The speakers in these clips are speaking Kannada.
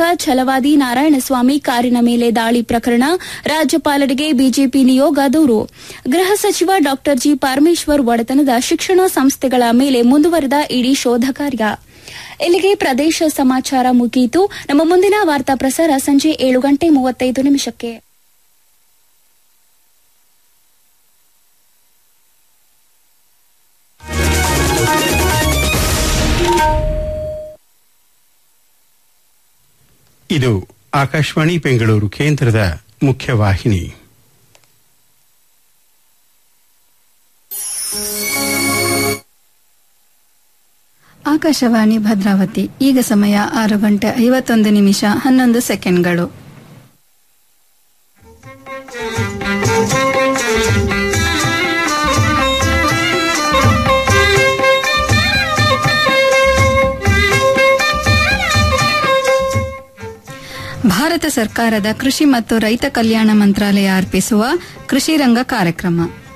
ಚಾಲಕ ಛಲವಾದಿ ನಾರಾಯಣಸ್ವಾಮಿ ಕಾರಿನ ಮೇಲೆ ದಾಳಿ ಪ್ರಕರಣ ರಾಜ್ಯಪಾಲರಿಗೆ ಬಿಜೆಪಿ ನಿಯೋಗ ದೂರು ಗೃಹ ಸಚಿವ ಡಾ ಜಿ ಪರಮೇಶ್ವರ್ ಒಡೆತನದ ಶಿಕ್ಷಣ ಸಂಸ್ಥೆಗಳ ಮೇಲೆ ಮುಂದುವರೆದ ಇಡೀ ಶೋಧ ಕಾರ್ಯ ಇಲ್ಲಿಗೆ ಪ್ರದೇಶ ಸಮಾಚಾರ ಮುಗಿಯಿತು ನಮ್ಮ ಮುಂದಿನ ವಾರ್ತಾ ಪ್ರಸಾರ ಸಂಜೆ ಏಳು ಗಂಟೆ ಮೂವತ್ತೈದು ನಿಮಿಷಕ್ಕೆ ಇದು ಆಕಾಶವಾಣಿ ಬೆಂಗಳೂರು ಕೇಂದ್ರದ ಮುಖ್ಯವಾಹಿನಿ ಆಕಾಶವಾಣಿ ಭದ್ರಾವತಿ ಈಗ ಸಮಯ ಆರು ಗಂಟೆ ಐವತ್ತೊಂದು ನಿಮಿಷ ಹನ್ನೊಂದು ಸೆಕೆಂಡ್ಗಳು ಭಾರತ ಸರ್ಕಾರದ ಕೃಷಿ ಮತ್ತು ರೈತ ಕಲ್ಯಾಣ ಮಂತ್ರಾಲಯ ಅರ್ಪಿಸುವ ಕೃಷಿ ರಂಗ ಕಾರ್ಯಕ್ರಮ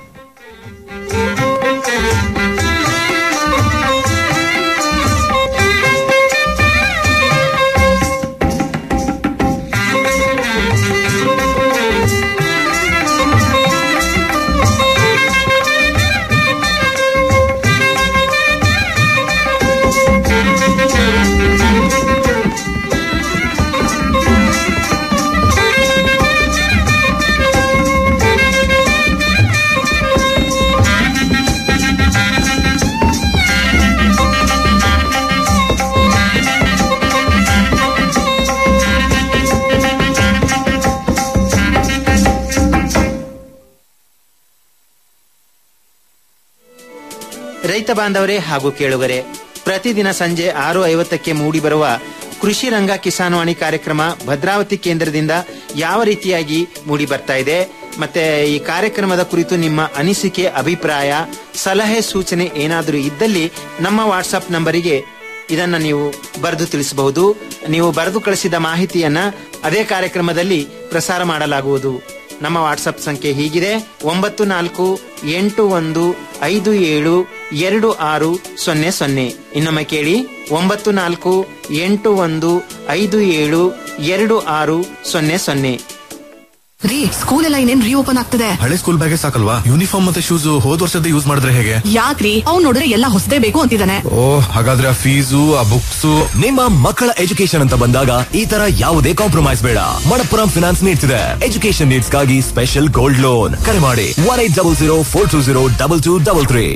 ರೈತ ಬಾಂಧವರೇ ಹಾಗೂ ಕೇಳುಗರೆ ಪ್ರತಿದಿನ ಸಂಜೆ ಆರು ಐವತ್ತಕ್ಕೆ ಮೂಡಿಬರುವ ಕೃಷಿ ರಂಗ ಕಿಸಾನ್ವಾಣಿ ಕಾರ್ಯಕ್ರಮ ಭದ್ರಾವತಿ ಕೇಂದ್ರದಿಂದ ಯಾವ ರೀತಿಯಾಗಿ ಮೂಡಿ ಬರ್ತಾ ಇದೆ ಮತ್ತೆ ಈ ಕಾರ್ಯಕ್ರಮದ ಕುರಿತು ನಿಮ್ಮ ಅನಿಸಿಕೆ ಅಭಿಪ್ರಾಯ ಸಲಹೆ ಸೂಚನೆ ಏನಾದರೂ ಇದ್ದಲ್ಲಿ ನಮ್ಮ ವಾಟ್ಸಪ್ ನಂಬರಿಗೆ ಇದನ್ನ ನೀವು ಬರೆದು ತಿಳಿಸಬಹುದು ನೀವು ಬರೆದು ಕಳಿಸಿದ ಮಾಹಿತಿಯನ್ನ ಅದೇ ಕಾರ್ಯಕ್ರಮದಲ್ಲಿ ಪ್ರಸಾರ ಮಾಡಲಾಗುವುದು ನಮ್ಮ ವಾಟ್ಸಪ್ ಸಂಖ್ಯೆ ಹೀಗಿದೆ ಒಂಬತ್ತು ನಾಲ್ಕು ಎಂಟು ಒಂದು ಐದು ಏಳು ಎರಡು ಆರು ಸೊನ್ನೆ ಸೊನ್ನೆ ಇನ್ನೊಮ್ಮೆ ಕೇಳಿ ಒಂಬತ್ತು ನಾಲ್ಕು ಎಂಟು ಒಂದು ಐದು ಏಳು ಎರಡು ಆರು ಸೊನ್ನೆ ಸೊನ್ನೆ ರೀ ಸ್ಕೂಲ್ ಎಲ್ಲ ಇನ್ನೇನ್ ರೀಓಪನ್ ಆಗ್ತದೆ ಹಳೆ ಸ್ಕೂಲ್ ಬ್ಯಾಗೆ ಸಾಕಲ್ವಾ ಯೂನಿಫಾರ್ಮ್ ಮತ್ತೆ ಶೂಸ್ ಹೋದ್ ವರ್ಷದ ಯೂಸ್ ಮಾಡಿದ್ರೆ ಹೇಗೆ ಯಾಕ್ರಿ ಅವ್ನ್ ನೋಡಿದ್ರೆ ಎಲ್ಲ ಹೊಸದೇ ಬೇಕು ಅಂತಿದ್ದಾನೆ ಓ ಹಾಗಾದ್ರೆ ಆ ಫೀಸು ಆ ಬುಕ್ಸ್ ನಿಮ್ಮ ಮಕ್ಕಳ ಎಜುಕೇಶನ್ ಅಂತ ಬಂದಾಗ ಈ ತರ ಯಾವುದೇ ಕಾಂಪ್ರಮೈಸ್ ಬೇಡ ಮಣಪ್ಪುರಂ ಫಿನಾನ್ಸ್ ನೀಡ್ತಿದೆ ಎಜುಕೇಶನ್ ನೀಡ್ಸ್ಗಾಗಿ ಸ್ಪೆಷಲ್ ಗೋಲ್ಡ್ ಲೋನ್ ಕರೆ ಮಾಡಿ one eight double zero four two zero double two double three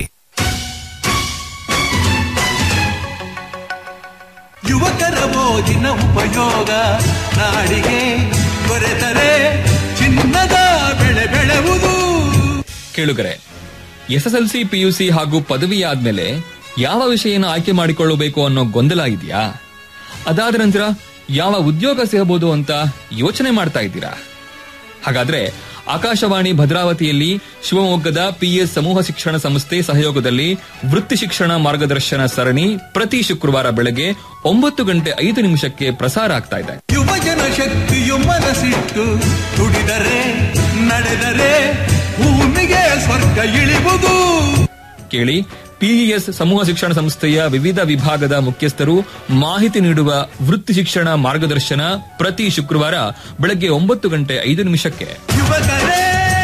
ಯುವಕರ ಓದಿನ ಉಪಯೋಗ ನಾಡಿಗೆ ದೊರೆತರೆ ಚಿನ್ನದ ಬೆಳೆ ಬೆಳೆವುದು ಕೇಳುಗರೆ ಎಸ್ಎಸ್ಎಲ್ಸಿ ಪಿಯುಸಿ ಹಾಗೂ ಪದವಿ ಆದ್ಮೇಲೆ ಯಾವ ವಿಷಯನ ಆಯ್ಕೆ ಮಾಡಿಕೊಳ್ಳಬೇಕು ಅನ್ನೋ ಗೊಂದಲ ಇದೆಯಾ ಅದಾದ ನಂತರ ಯಾವ ಉದ್ಯೋಗ ಸಿಗಬಹುದು ಅಂತ ಯೋಚನೆ ಮಾಡ್ತಾ ಇದ್ದೀರಾ ಹಾಗಾದ್ರೆ ಆಕಾಶವಾಣಿ ಭದ್ರಾವತಿಯಲ್ಲಿ ಶಿವಮೊಗ್ಗದ ಪಿಎಸ್ ಸಮೂಹ ಶಿಕ್ಷಣ ಸಂಸ್ಥೆ ಸಹಯೋಗದಲ್ಲಿ ವೃತ್ತಿ ಶಿಕ್ಷಣ ಮಾರ್ಗದರ್ಶನ ಸರಣಿ ಪ್ರತಿ ಶುಕ್ರವಾರ ಬೆಳಗ್ಗೆ ಒಂಬತ್ತು ಗಂಟೆ ಐದು ನಿಮಿಷಕ್ಕೆ ಪ್ರಸಾರ ಆಗ್ತಾ ಇದೆ ಯುವಜನ ಶಕ್ತಿಯು ಮನಸ್ಸಿಟ್ಟು ದುಡಿದರೆ ನಡೆದರೆ ಭೂಮಿಗೆ ಸ್ವರ್ಗ ಇಳಿವುದು ಕೇಳಿ ಪಿಇಎಸ್ ಸಮೂಹ ಶಿಕ್ಷಣ ಸಂಸ್ಥೆಯ ವಿವಿಧ ವಿಭಾಗದ ಮುಖ್ಯಸ್ಥರು ಮಾಹಿತಿ ನೀಡುವ ವೃತ್ತಿ ಶಿಕ್ಷಣ ಮಾರ್ಗದರ್ಶನ ಪ್ರತಿ ಶುಕ್ರವಾರ ಬೆಳಗ್ಗೆ ಒಂಬತ್ತು ಗಂಟೆ ಐದು ನಿಮಿಷಕ್ಕೆ ಯುವಕರೇ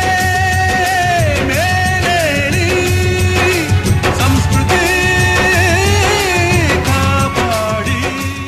ಮೇಲೇಳಿ ಸಂಸ್ಕೃತಿ ಕಾಪಾಡಿ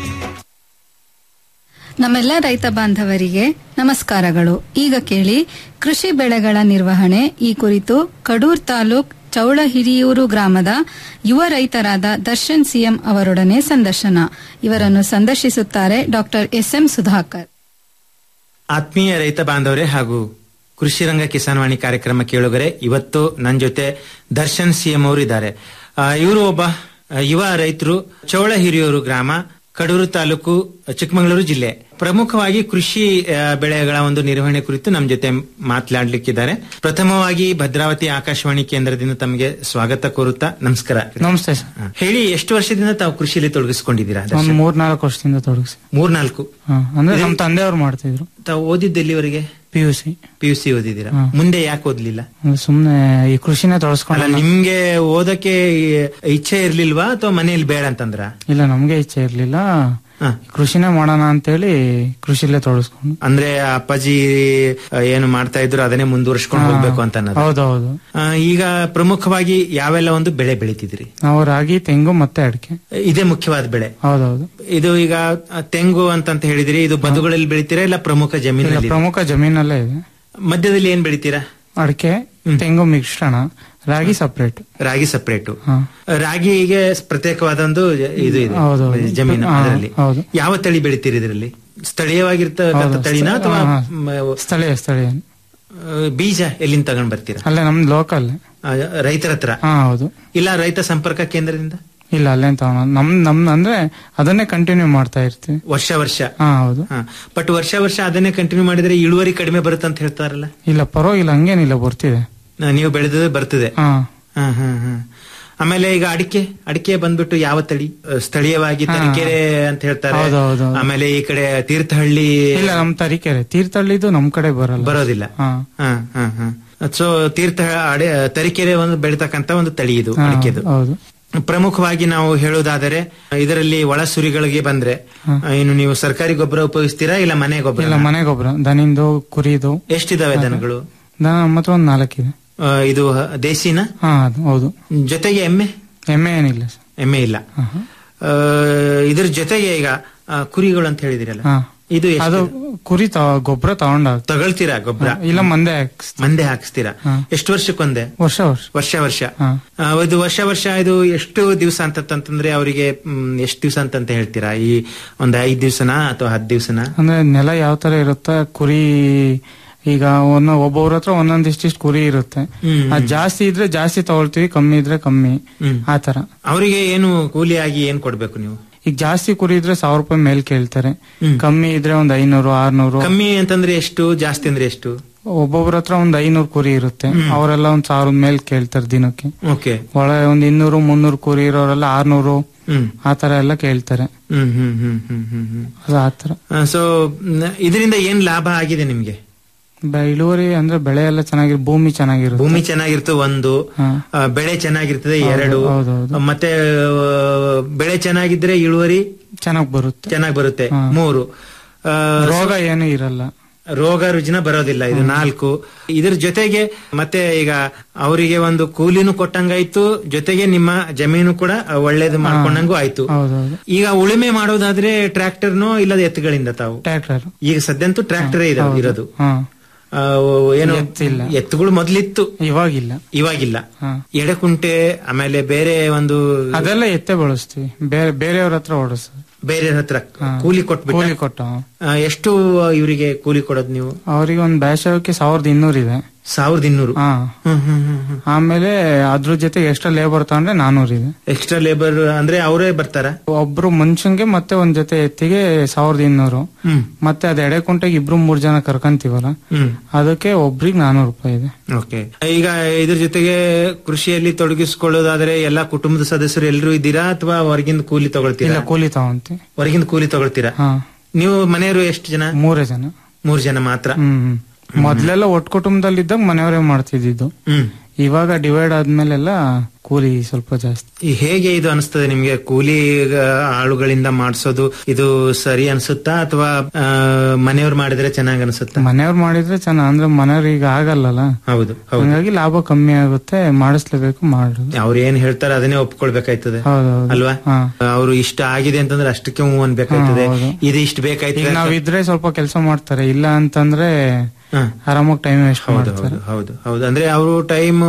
ನಮ್ಮೆಲ್ಲ ರೈತ ಬಾಂಧವರಿಗೆ ನಮಸ್ಕಾರಗಳು ಈಗ ಕೇಳಿ ಕೃಷಿ ಬೆಳೆಗಳ ನಿರ್ವಹಣೆ ಈ ಕುರಿತು ಕಡೂರ್ ತಾಲೂಕ್ ಚೌಳಹಿರಿಯೂರು ಗ್ರಾಮದ ಯುವ ರೈತರಾದ ದರ್ಶನ್ ಸಿಎಂ ಅವರೊಡನೆ ಸಂದರ್ಶನ ಇವರನ್ನು ಸಂದರ್ಶಿಸುತ್ತಾರೆ ಡಾಕ್ಟರ್ ಎಸ್ಎಂ ಸುಧಾಕರ್ ಆತ್ಮೀಯ ರೈತ ಬಾಂಧವರೇ ಹಾಗೂ ಕೃಷಿ ರಂಗ ಕಿಸಾನ್ವಾಣಿ ಕಾರ್ಯಕ್ರಮ ಕೇಳುಗರೆ ಇವತ್ತು ನನ್ನ ಜೊತೆ ದರ್ಶನ್ ಸಿಎಂ ಅವರು ಇದ್ದಾರೆ ಇವರು ಒಬ್ಬ ಆ, ಯುವ ರೈತರು ಚೌಳ ಹಿರಿಯೂರು ಗ್ರಾಮ ಕಡೂರು ತಾಲೂಕು ಚಿಕ್ಕಮಗಳೂರು ಜಿಲ್ಲೆ ಪ್ರಮುಖವಾಗಿ ಕೃಷಿ ಆ, ಬೆಳೆಗಳ ಒಂದು ನಿರ್ವಹಣೆ ಕುರಿತು ನಮ್ಮ ಜೊತೆ ಮಾತನಾಡ್ಲಿಕ್ಕಿದ್ದಾರೆ ಪ್ರಥಮವಾಗಿ ಭದ್ರಾವತಿ ಆಕಾಶವಾಣಿ ಕೇಂದ್ರದಿಂದ ತಮಗೆ ಸ್ವಾಗತ ಕೋರುತ್ತಾ ನಮಸ್ಕಾರ ನಮಸ್ತೆ ಸರ್ ಆ, ಹೇಳಿ ಎಷ್ಟು ವರ್ಷದಿಂದ ತಾವು ಕೃಷಿಯಲ್ಲಿ ತೊಡಗಿಸಿಕೊಂಡಿದ್ದೀರಾ ಒಂದು ದರ್ಶನ್? ಮೂರ್ನಾಲ್ಕು ವರ್ಷದಿಂದ ತೊಡಗಿಸಿ ಮೂರ್ನಾಲ್ಕು ಹಾ, ಅಂದ್ರೆ ನಮ್ಮ ತಂದೆಯವ್ರು ಮಾಡ್ತಿದ್ರು ತಾವು ಓದಿದ್ದು ಎಲ್ಲಿವರೆಗೆ P U C P U C ಓದಿದ್ದೀರಾ ಹಾ. ಮುಂದೆ ಯಾಕೆ ಓದ್ಲಿಲ್ಲ ಸುಮ್ನೆ ಈ ಕೃಷಿನೇ ಅಲ್ಲ ತೊಡಸ್ಕೊಂಡ ನಿಮ್ಗೆ ಓದಕ್ಕೆ ಇಚ್ಛೆ ಇರ್ಲಿಲ್ವಾ ಅಥವಾ ಮನೇಲಿ ಬೇಡ ಅಂತಂದ್ರ ಇಲ್ಲ ನಮ್ಗೆ ಇಚ್ಛೆ ಇರ್ಲಿಲ್ಲ ಹಾ. ಕೃಷಿನೇ ಮಾಡೋಣ ಅಂತೇಳಿ ಕೃಷಿಲೇ ತೊಡಸ್ಕೊಂಡು ಅಂದ್ರೆ ಅಪ್ಪಾಜಿ ಆ, ಏನು ಮಾಡ್ತಾ ಇದ್ರು ಅದನ್ನೇ ಮುಂದುವರ್ಸ್ಕೊಂಡು ಹಾ. ಹೋಗ್ಬೇಕು ಅಂತ ಅನ್ನೋದು ಹೌದೌದು ಆ, ಈಗ ಪ್ರಮುಖವಾಗಿ ಯಾವೆಲ್ಲ ಒಂದು ಬೆಳೆ ಬೆಳಿತಿದ್ರಿ ನಾವು ರಾಗಿ ತೆಂಗು ಮತ್ತೆ ಅಡಿಕೆ ಇದೇ ಮುಖ್ಯವಾದ ಬೆಳೆ ಹೌದೌದು ಇದು ಈಗ ಆ, ತೆಂಗು ಅಂತಂತ ಹೇಳಿದ್ರಿ ಇದು ಬದುಗಳಲ್ಲಿ ಬೆಳಿತೀರಾ ಇಲ್ಲ ಪ್ರಮುಖ ಇಲ್ಲ ಜಮೀನಲ್ಲಿ ಪ್ರಮುಖ ಜಮೀನಲ್ಲೇ ಇದೆ ಮಧ್ಯದಲ್ಲಿ ಏನ್ ಬೆಳಿತೀರಾ ಅಡಿಕೆ ತೆಂಗು ಮಿಶ್ರಣ ರಾಗಿ ಸಪ್ರೇಟ್ ರಾಗಿ ಸಪರೇಟ್ ಹಾ. ರಾಗಿಗೆ ಪ್ರತ್ಯೇಕವಾದ ಒಂದು ಇದು ಇದೆ ಹೌದು, ಹೌದು. ಜಮೀನು ಹಾ, ಅದರಲ್ಲಿ ಹೌದು. ಯಾವ ತಳಿ ಬೆಳಿತೀರಿ ಇದರಲ್ಲಿ ಸ್ಥಳೀಯವಾಗಿರ್ತಕ್ಕಂಥ ಹೌದು. ತಳಿನ ಅಥವಾ ಹಾ, ಮ, ಸ್ಥಳೀಯ ಸ್ಥಳೀಯ ಆ, ಬೀಜ ಎಲ್ಲಿಂದ ತಗೊಂಡ್ ಬರ್ತೀರಾ ಅಲ್ಲೇ ನಮ್ದು ಲೋಕಲ್ ಆ, ರೈತರ ಹತ್ರ ಹಾ ಹೌದು ಇಲ್ಲ ರೈತ ಸಂಪರ್ಕ ಕೇಂದ್ರದಿಂದ ಇಲ್ಲ ಅಲ್ಲೇ ತಗೊಂಡ್ ನಮ್ ನಮ್ ಅಂದ್ರೆ ಅದನ್ನೇ ಕಂಟಿನ್ಯೂ ಮಾಡ್ತಾ ಇರ್ತೀವಿ ವರ್ಷ ವರ್ಷ ಹಾ ಹೌದು ಬಟ್ ವರ್ಷ ವರ್ಷ ಅದನ್ನೇ ಕಂಟಿನ್ಯೂ ಮಾಡಿದ್ರೆ ಇಳುವರಿ ಕಡಿಮೆ ಬರುತ್ತೆ ಅಂತ ಹೇಳ್ತಾರಲ್ಲ ಇಲ್ಲ ಪರವಾಗಿಲ್ಲ ಹಂಗೇನಿಲ್ಲ ಬರ್ತಿದೆ ಆ, ನೀವು ಬೆಳೆದ ಬರ್ತದೆ ಹಾ ಹಾ, ಹಾ, ಹಾ. ಆಮೇಲೆ ಈಗ ಅಡಿಕೆ ಅಡಿಕೆ ಬಂದ್ಬಿಟ್ಟು ಯಾವ ತಳಿ ಆ, ಸ್ಥಳೀಯವಾಗಿ ಹಾ. ತರೀಕೆರೆ ಅಂತ ಹೇಳ್ತಾರೆ ಹೌದು, ಹೌದು, ಹೌದು. ಆಮೇಲೆ ಈ ಕಡೆ ತೀರ್ಥಹಳ್ಳಿ ಇಲ್ಲ ನಮ್ ತರೀಕೆರೆ ತೀರ್ಥಹಳ್ಳಿದು ನಮ್ ಕಡೆ ಬರಲ್ಲ ಬರೋದಿಲ್ಲ ಹಾ ಸೊ ತೀರ್ಥ ಅಡೆ ತರೀಕೆರೆ ಒಂದು ಬೆಳಿತಕ್ಕಂತ ಒಂದು ತಳಿ ಇದು ಹಾ, ಅಡಿಕೆದು ಹೌದು ಪ್ರಮುಖವಾಗಿ ನಾವು ಹೇಳುವುದಾದರೆ ಇದರಲ್ಲಿ ಒಳ ಸುರಿಗಳಿಗೆ ಬಂದ್ರೆ ಹಾ. ಆ, ಇನ್ನು ನೀವು ಸರ್ಕಾರಿ ಗೊಬ್ಬರ ಉಪಯೋಗಿಸ್ತೀರಾ ಇಲ್ಲ ಮನೆ ಗೊಬ್ಬರ ಇಲ್ಲ ಮನೆ ಗೊಬ್ಬರ ದನಿಂದು ಕುರಿದು ಎಷ್ಟಿದಾವೆ ದನಗಳು ದನ ನಮ್ಮ ಹತ್ರ ಒಂದ್ ನಾಲ್ಕಿದೆ ಆ, ಇದು ಹ- ದೇಸಿನ ಹಾ ಅದು ಹೌದು ಜೊತೆಗೆ ಎಮ್ಮೆ ಎಮ್ಮೆ ಏನಿಲ್ಲ ಸರ್ ಎಮ್ಮೆ ಇಲ್ಲ ಹಾ, ಹಾ. ಆ, ಇದ್ರ ಜೊತೆಗೆ ಈಗ ಆ, ಕುರಿಗಳು ಅಂತ ಹೇಳಿದಿರಲ್ಲ ಹಾ. ಇದು ಎಷ್ಟು? ಅದು ಕುರಿ ತ- ಗೊಬ್ಬರ ತಗೊಂಡ ತಗೊಳ್ತೀರಾ ಗೊಬ್ಬರ ಇಲ್ಲ ಮಂದೆ ಹಾಕ್ಸ್- ಮಂದೆ ಹಾಕಿಸ್ತೀರಾ ಹಾ. ಎಷ್ಟು ವರ್ಷಕ್ಕೊಂದೆ ವರ್ಷ ವರ್ಷ ವರ್ಷ ವರ್ಷ ಹಾ. ಆ, ಇದು ವರ್ಷ ವರ್ಷ ಇದು ಎಷ್ಟು ದಿವಸ ಅಂತಂತಂದ್ರೆ ಅವರಿಗೆ ಎಷ್ಟು ದಿವಸ ಅಂತಂತ ಹೇಳ್ತೀರಾ ಈ ಒಂದ್ ಐದ್ ದಿವಸನ ಅಥವಾ ಹತ್ತು ದಿವಸನ ಅಂದ್ರೆ ನೆಲ ಯಾವ ತರ ಇರುತ್ತೆ ಕುರಿ ಈಗ ಒಂದ್ ಒಬ್ಬೊಬ್ರ ಹತ್ರ ಒಂದೊಂದ್ ಇಷ್ಟಿಷ್ಟು ಕುರಿ ಇರುತ್ತೆ ಹ್ಮ್. ಅದ್ ಜಾಸ್ತಿ ಇದ್ರೆ ಜಾಸ್ತಿ ತಗೊಳ್ತೀವಿ ಕಮ್ಮಿ ಇದ್ರೆ ಕಮ್ಮಿ ಹ್ಮ್. ಆ ತರ ಅವರಿಗೆ ಏನು ಕೂಲಿಯಾಗಿ ಏನ್ ಕೊಡ್ಬೇಕು ನೀವು ಈಗ ಜಾಸ್ತಿ ಕುರಿ ಇದ್ರೆ ಸಾವಿರ ರೂಪಾಯಿ ಮೇಲ್ ಕೇಳ್ತಾರೆ ಹ್ಮ್. ಕಮ್ಮಿ ಇದ್ರೆ ಒಂದ್ ಐನೂರು ಆರ್ನೂರು ಕಮ್ಮಿ ಅಂತಂದ್ರೆ ಎಷ್ಟು ಜಾಸ್ತಿ ಅಂದ್ರೆ ಎಷ್ಟು ಒಬ್ಬೊಬ್ರ ಹತ್ರ ಒಂದ್ ಐನೂರು ಕುರಿ ಇರುತ್ತೆ ಹ್ಮ್. ಅವರೆಲ್ಲ ಒಂದ್ ಸಾವಿರದ ಮೇಲ್ ಕೇಳ್ತಾರೆ ದಿನಕ್ಕೆ ಓಕೆ ಒಳ ಒಂದ್ ಇನ್ನೂರು ಮುನ್ನೂರು ಕುರಿ ಇರೋರೆಲ್ಲ ಆರ್ನೂರು ಹ್ಮ್ ಆ ತರ ಎಲ್ಲ ಕೇಳ್ತಾರೆ ಹ್ಮ್ ಹ್ಮ್ ಹ್ಮ್ ಹ್ಮ್ ಹ್ಮ್ ಹ್ಮ್ ಅದು ಆ ತರ ಸೊ ಇದರಿಂದ ಏನ್ ಲಾಭ ಆಗಿದೆ ನಿಮ್ಗೆ ಬ- ಇಳುವರಿ ಅಂದ್ರೆ ಬೆಳೆ ಎಲ್ಲ ಚೆನ್ನಾಗಿರ್ ಭೂಮಿ ಚೆನ್ನಾಗಿರುತ್ತೆ ಭೂಮಿ ಚೆನ್ನಾಗಿರ್ತದೆ ಒಂದು ಹಾ. ಆ, ಬೆಳೆ ಚೆನ್ನಾಗಿರ್ತದೆ ಹೌದು, ಎರಡು ಹೌದು, ಹೌದು. ಮತ್ತೆ ಆ, ಬೆಳೆ ಚೆನ್ನಾಗಿದ್ರೆ ಇಳುವರಿ ಚೆನ್ನಾಗ್ ಬರುತ್ತೆ ಚೆನ್ನಾಗಿ ಬರುತ್ತೆ ಹಾ. ಮೂರು ಆ, ರೋಗ ಏನು ಇರಲ್ಲ ರೋಗ ರುಜಿನ ಬರೋದಿಲ್ಲ ಇದು ನಾಲ್ಕು ಇದ್ರ ಜೊತೆಗೆ ಮತ್ತೆ ಈಗ ಅವರಿಗೆ ಒಂದು ಕೂಲಿನೂ ಕೊಟ್ಟಂಗಾಯ್ತು ಜೊತೆಗೆ ನಿಮ್ಮ ಜಮೀನು ಕೂಡ ಒಳ್ಳೇದು ಮಾಡ್ಕೊಂಡಂಗೂ ಆಯ್ತು ಹೌದೌದು ಈಗ ಉಳುಮೆ ಮಾಡೋದಾದ್ರೆ ಟ್ರ್ಯಾಕ್ಟರ್ನೋ ಇಲ್ಲದ ಎತ್ತುಗಳಿಂದ ತಾವು ಟ್ರ್ಯಾಕ್ಟರ್ ಈಗ ಸದ್ಯಂತೂ ಟ್ರ್ಯಾಕ್ಟರೇ ಇದೆ ಇರೋದು ಹಾ ಆ, ಏನು ಎತ್ತಿಲ್ಲ. ಎತ್ತುಗಳು ಮೊದ್ಲಿತ್ತು ಇವಾಗಿಲ್ಲ ಇವಾಗಿಲ್ಲ ಹಾ. ಎಡೆಕುಂಟೆ ಆಮೇಲೆ ಬೇರೆ ಒಂದು ಅದೆಲ್ಲ ಎತ್ತೆ ಬಳಸ್ತೀವಿ ಬೇರೆ ಬೇರೆಯವ್ರ ಹತ್ರ ಓಡಿಸ್ತೀವಿ ಬೇರೆ ಹತ್ರ ಹಾ. ಕೂಲಿ ಕೊಟ್ಬಿಟ್ಟು ಕೂಲಿ ಕೊಟ್ಟು ಎಷ್ಟು ಇವರಿಗೆ ಕೂಲಿ ಕೊಡೋದು ನೀವು ಅವ್ರಿಗೆ ಒಂದ್ ಬೇಸರಕ್ಕೆ ಸಾವಿರದ ಇನ್ನೂರು ಇದೆ ಸಾವಿರದ ಇನ್ನೂರು ಹಾ ಹ್ಮ್ ಹ್ಮ್ ಹ್ಮ್ ಹ್ಮ್ ಆಮೇಲೆ ಅದ್ರ ಜೊತೆಗೆ ಎಕ್ಸ್ಟ್ರಾ ಲೇಬರ್ ತಗೊಂಡ್ರೆ ನಾನೂರು ಇದೆ ಎಕ್ಸ್ಟ್ರಾ ಲೇಬರ್ ಅಂದ್ರೆ ಅವರೇ ಬರ್ತಾರ ಒಬ್ರು ಮನುಷ್ಯನ್ಗೆ ಮತ್ತೆ ಒಂದ್ ಜೊತೆ ಎತ್ತಿಗೆ ಸಾವಿರದ ಇನ್ನೂರು ಹ್ಮ್ ಮತ್ತೆ ಅದ್ ಎಡೆ ಕುಂಟೆಗೆ ಇಬ್ರು ಮೂರ್ ಜನ ಕರ್ಕಂತೀವಲ್ಲ ಹ್ಮ್ ಅದಕ್ಕೆ ಒಬ್ರಿಗೆ ನಾನೂರು ರೂಪಾಯಿ ಇದೆ ಓಕೆ ಈಗ ಇದ್ರ ಜೊತೆಗೆ ಕೃಷಿಯಲ್ಲಿ ತೊಡಗಿಸಿಕೊಳ್ಳೋದಾದ್ರೆ ಎಲ್ಲಾ ಕುಟುಂಬದ ಸದಸ್ಯರು ಎಲ್ಲರೂ ಇದ್ದೀರಾ ಅಥವಾ ಹೊರಗಿಂದ ಕೂಲಿ ಇಲ್ಲ ತಗೊಳ್ತೀರಾ ಕೂಲಿ ತಗೊಂತೀವಿ ಹೊರಗಿಂದ ಕೂಲಿ ತಗೊಳ್ತೀರಾ ಹಾ ನೀವು ಮನೆಯವರು ಎಷ್ಟು ಜನ ಮೂರೇ ಜನ ಮೂರು ಜನ ಮಾತ್ರ ಹ್ಮ್ ಹ್ಮ್. ಮೊದ್ಲೆಲ್ಲ ಒಟ್ಟು ಕುಟುಂಬದಲ್ಲಿದ್ದಾಗ ಮನೆಯವರೇ ಮಾಡ್ತಿದ್ದಿದ್ದು ಹ್ಮ್ ಇವಾಗ ಡಿವೈಡ್ ಆದ್ಮೇಲೆಲ್ಲ ಕೂಲಿ ಸ್ವಲ್ಪ ಜಾಸ್ತಿ ಈ ಹೇಗೆ ಇದು ಅನಿಸ್ತದೆ ನಿಮ್ಗೆ ಕೂಲಿ ಆ, ಆಳುಗಳಿಂದ ಮಾಡಿಸೋದು ಇದು ಸರಿ ಅನ್ಸುತ್ತಾ ಅಥವಾ ಆ, ಮನೆಯವ್ರು ಮಾಡಿದ್ರೆ ಚೆನ್ನಾಗ್ ಅನ್ಸುತ್ತಾ ಮನೆಯವ್ರು ಮಾಡಿದ್ರೆ ಚೆನ್ನಾಗ್ ಅಂದ್ರೆ ಮನೆಯವ್ರು ಈಗ ಆಗಲ್ಲಲ್ಲ ಹೌದು ಹೌದು ಹಂಗಾಗಿ ಲಾಭ ಕಮ್ಮಿ ಆಗುತ್ತೆ ಮಾಡಿಸ್ಲೇಬೇಕು ಮಾಡುದು ಅವ್ರು ಏನ್ ಹೇಳ್ತಾರೆ ಅದನ್ನೇ ಒಪ್ಕೊಳ್ಬೇಕಾಯ್ತದೆ ಹೌದೌದು ಅಲ್ವಾ ಹಾ. ಅವ್ರು ಇಷ್ಟ ಆಗಿದೆ ಅಂತಂದ್ರೆ ಅಷ್ಟಕ್ಕೆ ಹ್ಞೂ ಅನ್ಬೇಕಾಯ್ತದೆ ಹಾ, ಹೌದು. ಇದು ಇಷ್ಟ ಈಗ ಬೇಕಾಯ್ತದೆ ನಾವ್ ಇದ್ರೆ ಸ್ವಲ್ಪ ಕೆಲಸ ಮಾಡ್ತಾರೆ ಇಲ್ಲ ಅಂತಂದ್ರೆ ಹಾ. ಆರಾಮಾಗಿ ಟೈಮ್ ವೇಸ್ಟ್ ಹೌದು ಮಾಡ್ತಾರೆ ಹೌದು ಹೌದು ಹೌದು ಅಂದ್ರೆ ಅವರು ಟೈಮ್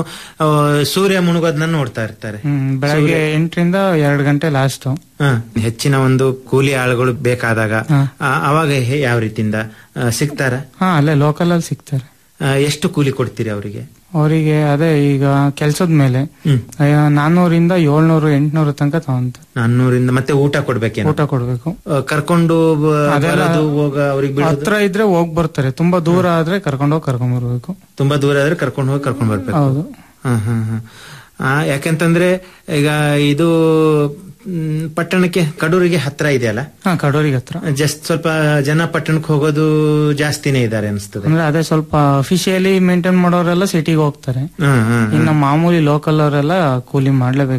ಸೂರ್ಯ ಮುಳುಗೋದನ್ನ ನೋಡ್ತಾ ಇರ್ತಾರೆ ಹ್ಮ್ ಬೆಳಗ್ಗೆ ಎಂಟರಿಂದ ಎರಡ್ ಗಂಟೆ ಲಾಸ್ಟ್ ಹಾ. ಹೆಚ್ಚಿನ ಒಂದು ಕೂಲಿ ಆಳುಗಳು ಬೇಕಾದಾಗ ಹಾ. ಆ, ಅವಾಗ ಹೇ- ಯಾವ ರೀತಿಯಿಂದ ಆ, ಸಿಗ್ತಾರ ಹಾ ಅಲ್ಲೇ ಲೋಕಲ್ ಅಲ್ಲಿ ಸಿಗ್ತಾರೆ ಆ, ಎಷ್ಟು ಕೂಲಿ ಕೊಡ್ತೀರಿ ಅವರಿಗೆ ಅವರಿಗೆ ಅದೇ ಈಗ ಕೆಲ್ಸದ ಮೇಲೆ ಹ್ಮ್ ಅಯ್ಯ, ನಾನ್ನೂರಿಂದ ಏಳ್ನೂರು ಎಂಟ್ನೂರು ತನಕ ತಗೊಂತ ನಾನ್ನೂರಿಂದ ಮತ್ತೆ ಊಟ ಕೊಡ್ಬೇಕೇನು ಊಟ ಕೊಡ್ಬೇಕು ಆ, ಕರ್ಕೊಂಡು ಬ- ಅದೆಲ್ಲ ಬರೋದು ಹೋಗ ಅವ್ರಿಗೆ ಬಿಡೋದು ಹತ್ರ ಇದ್ರೆ ಹೋಗ್ ಬರ್ತಾರೆ ತುಂಬಾ ದೂರ ಆದ್ರೆ ಕರ್ಕೊಂಡೋಗಿ ಕರ್ಕೊಂಡ್ ಬರ್ಬೇಕು ತುಂಬಾ ದೂರ ಆದ್ರೆ ಕರ್ಕೊಂಡು ಹೋಗಿ ಕರ್ಕೊಂಡು ಬರ್ಬೇಕು ಹೌದು ಹಾ, ಹಾ, ಹಾ. ಆ, ಯಾಕಂತಂದ್ರೆ ಈಗ ಇದು ಮ್, ಪಟ್ಟಣಕ್ಕೆ ಕಡೂರಿಗೆ ಹತ್ರ ಇದೆಯಲ್ಲ ಹಾ ಕಡೂರಿಗೆ ಹತ್ರ ಜಸ್ಟ್ ಸ್ವಲ್ಪ ಜನ ಪಟ್ಟಣಕ್ಕೆ ಹೋಗೋದು ಜಾಸ್ತಿನೇ ಇದಾರೆ ಅನಿಸ್ತದೆ ಅಂದ್ರೆ ಅದೇ ಸ್ವಲ್ಪ ಅಫಿಷಿಯಲಿ ಮೇಂಟೈನ್ ಮಾಡೋರೆಲ್ಲ ಸಿಟಿಗೆ ಹೋಗ್ತಾರೆ ಹಾ, ಹಾ, ಹಾ. ಇನ್ನು ಮಾಮೂಲಿ ಲೋಕಲ್ ಅವರೆಲ್ಲ ಕೂಲಿ ಮಾಡ್ಲೇಬೇಕಲ್ಲ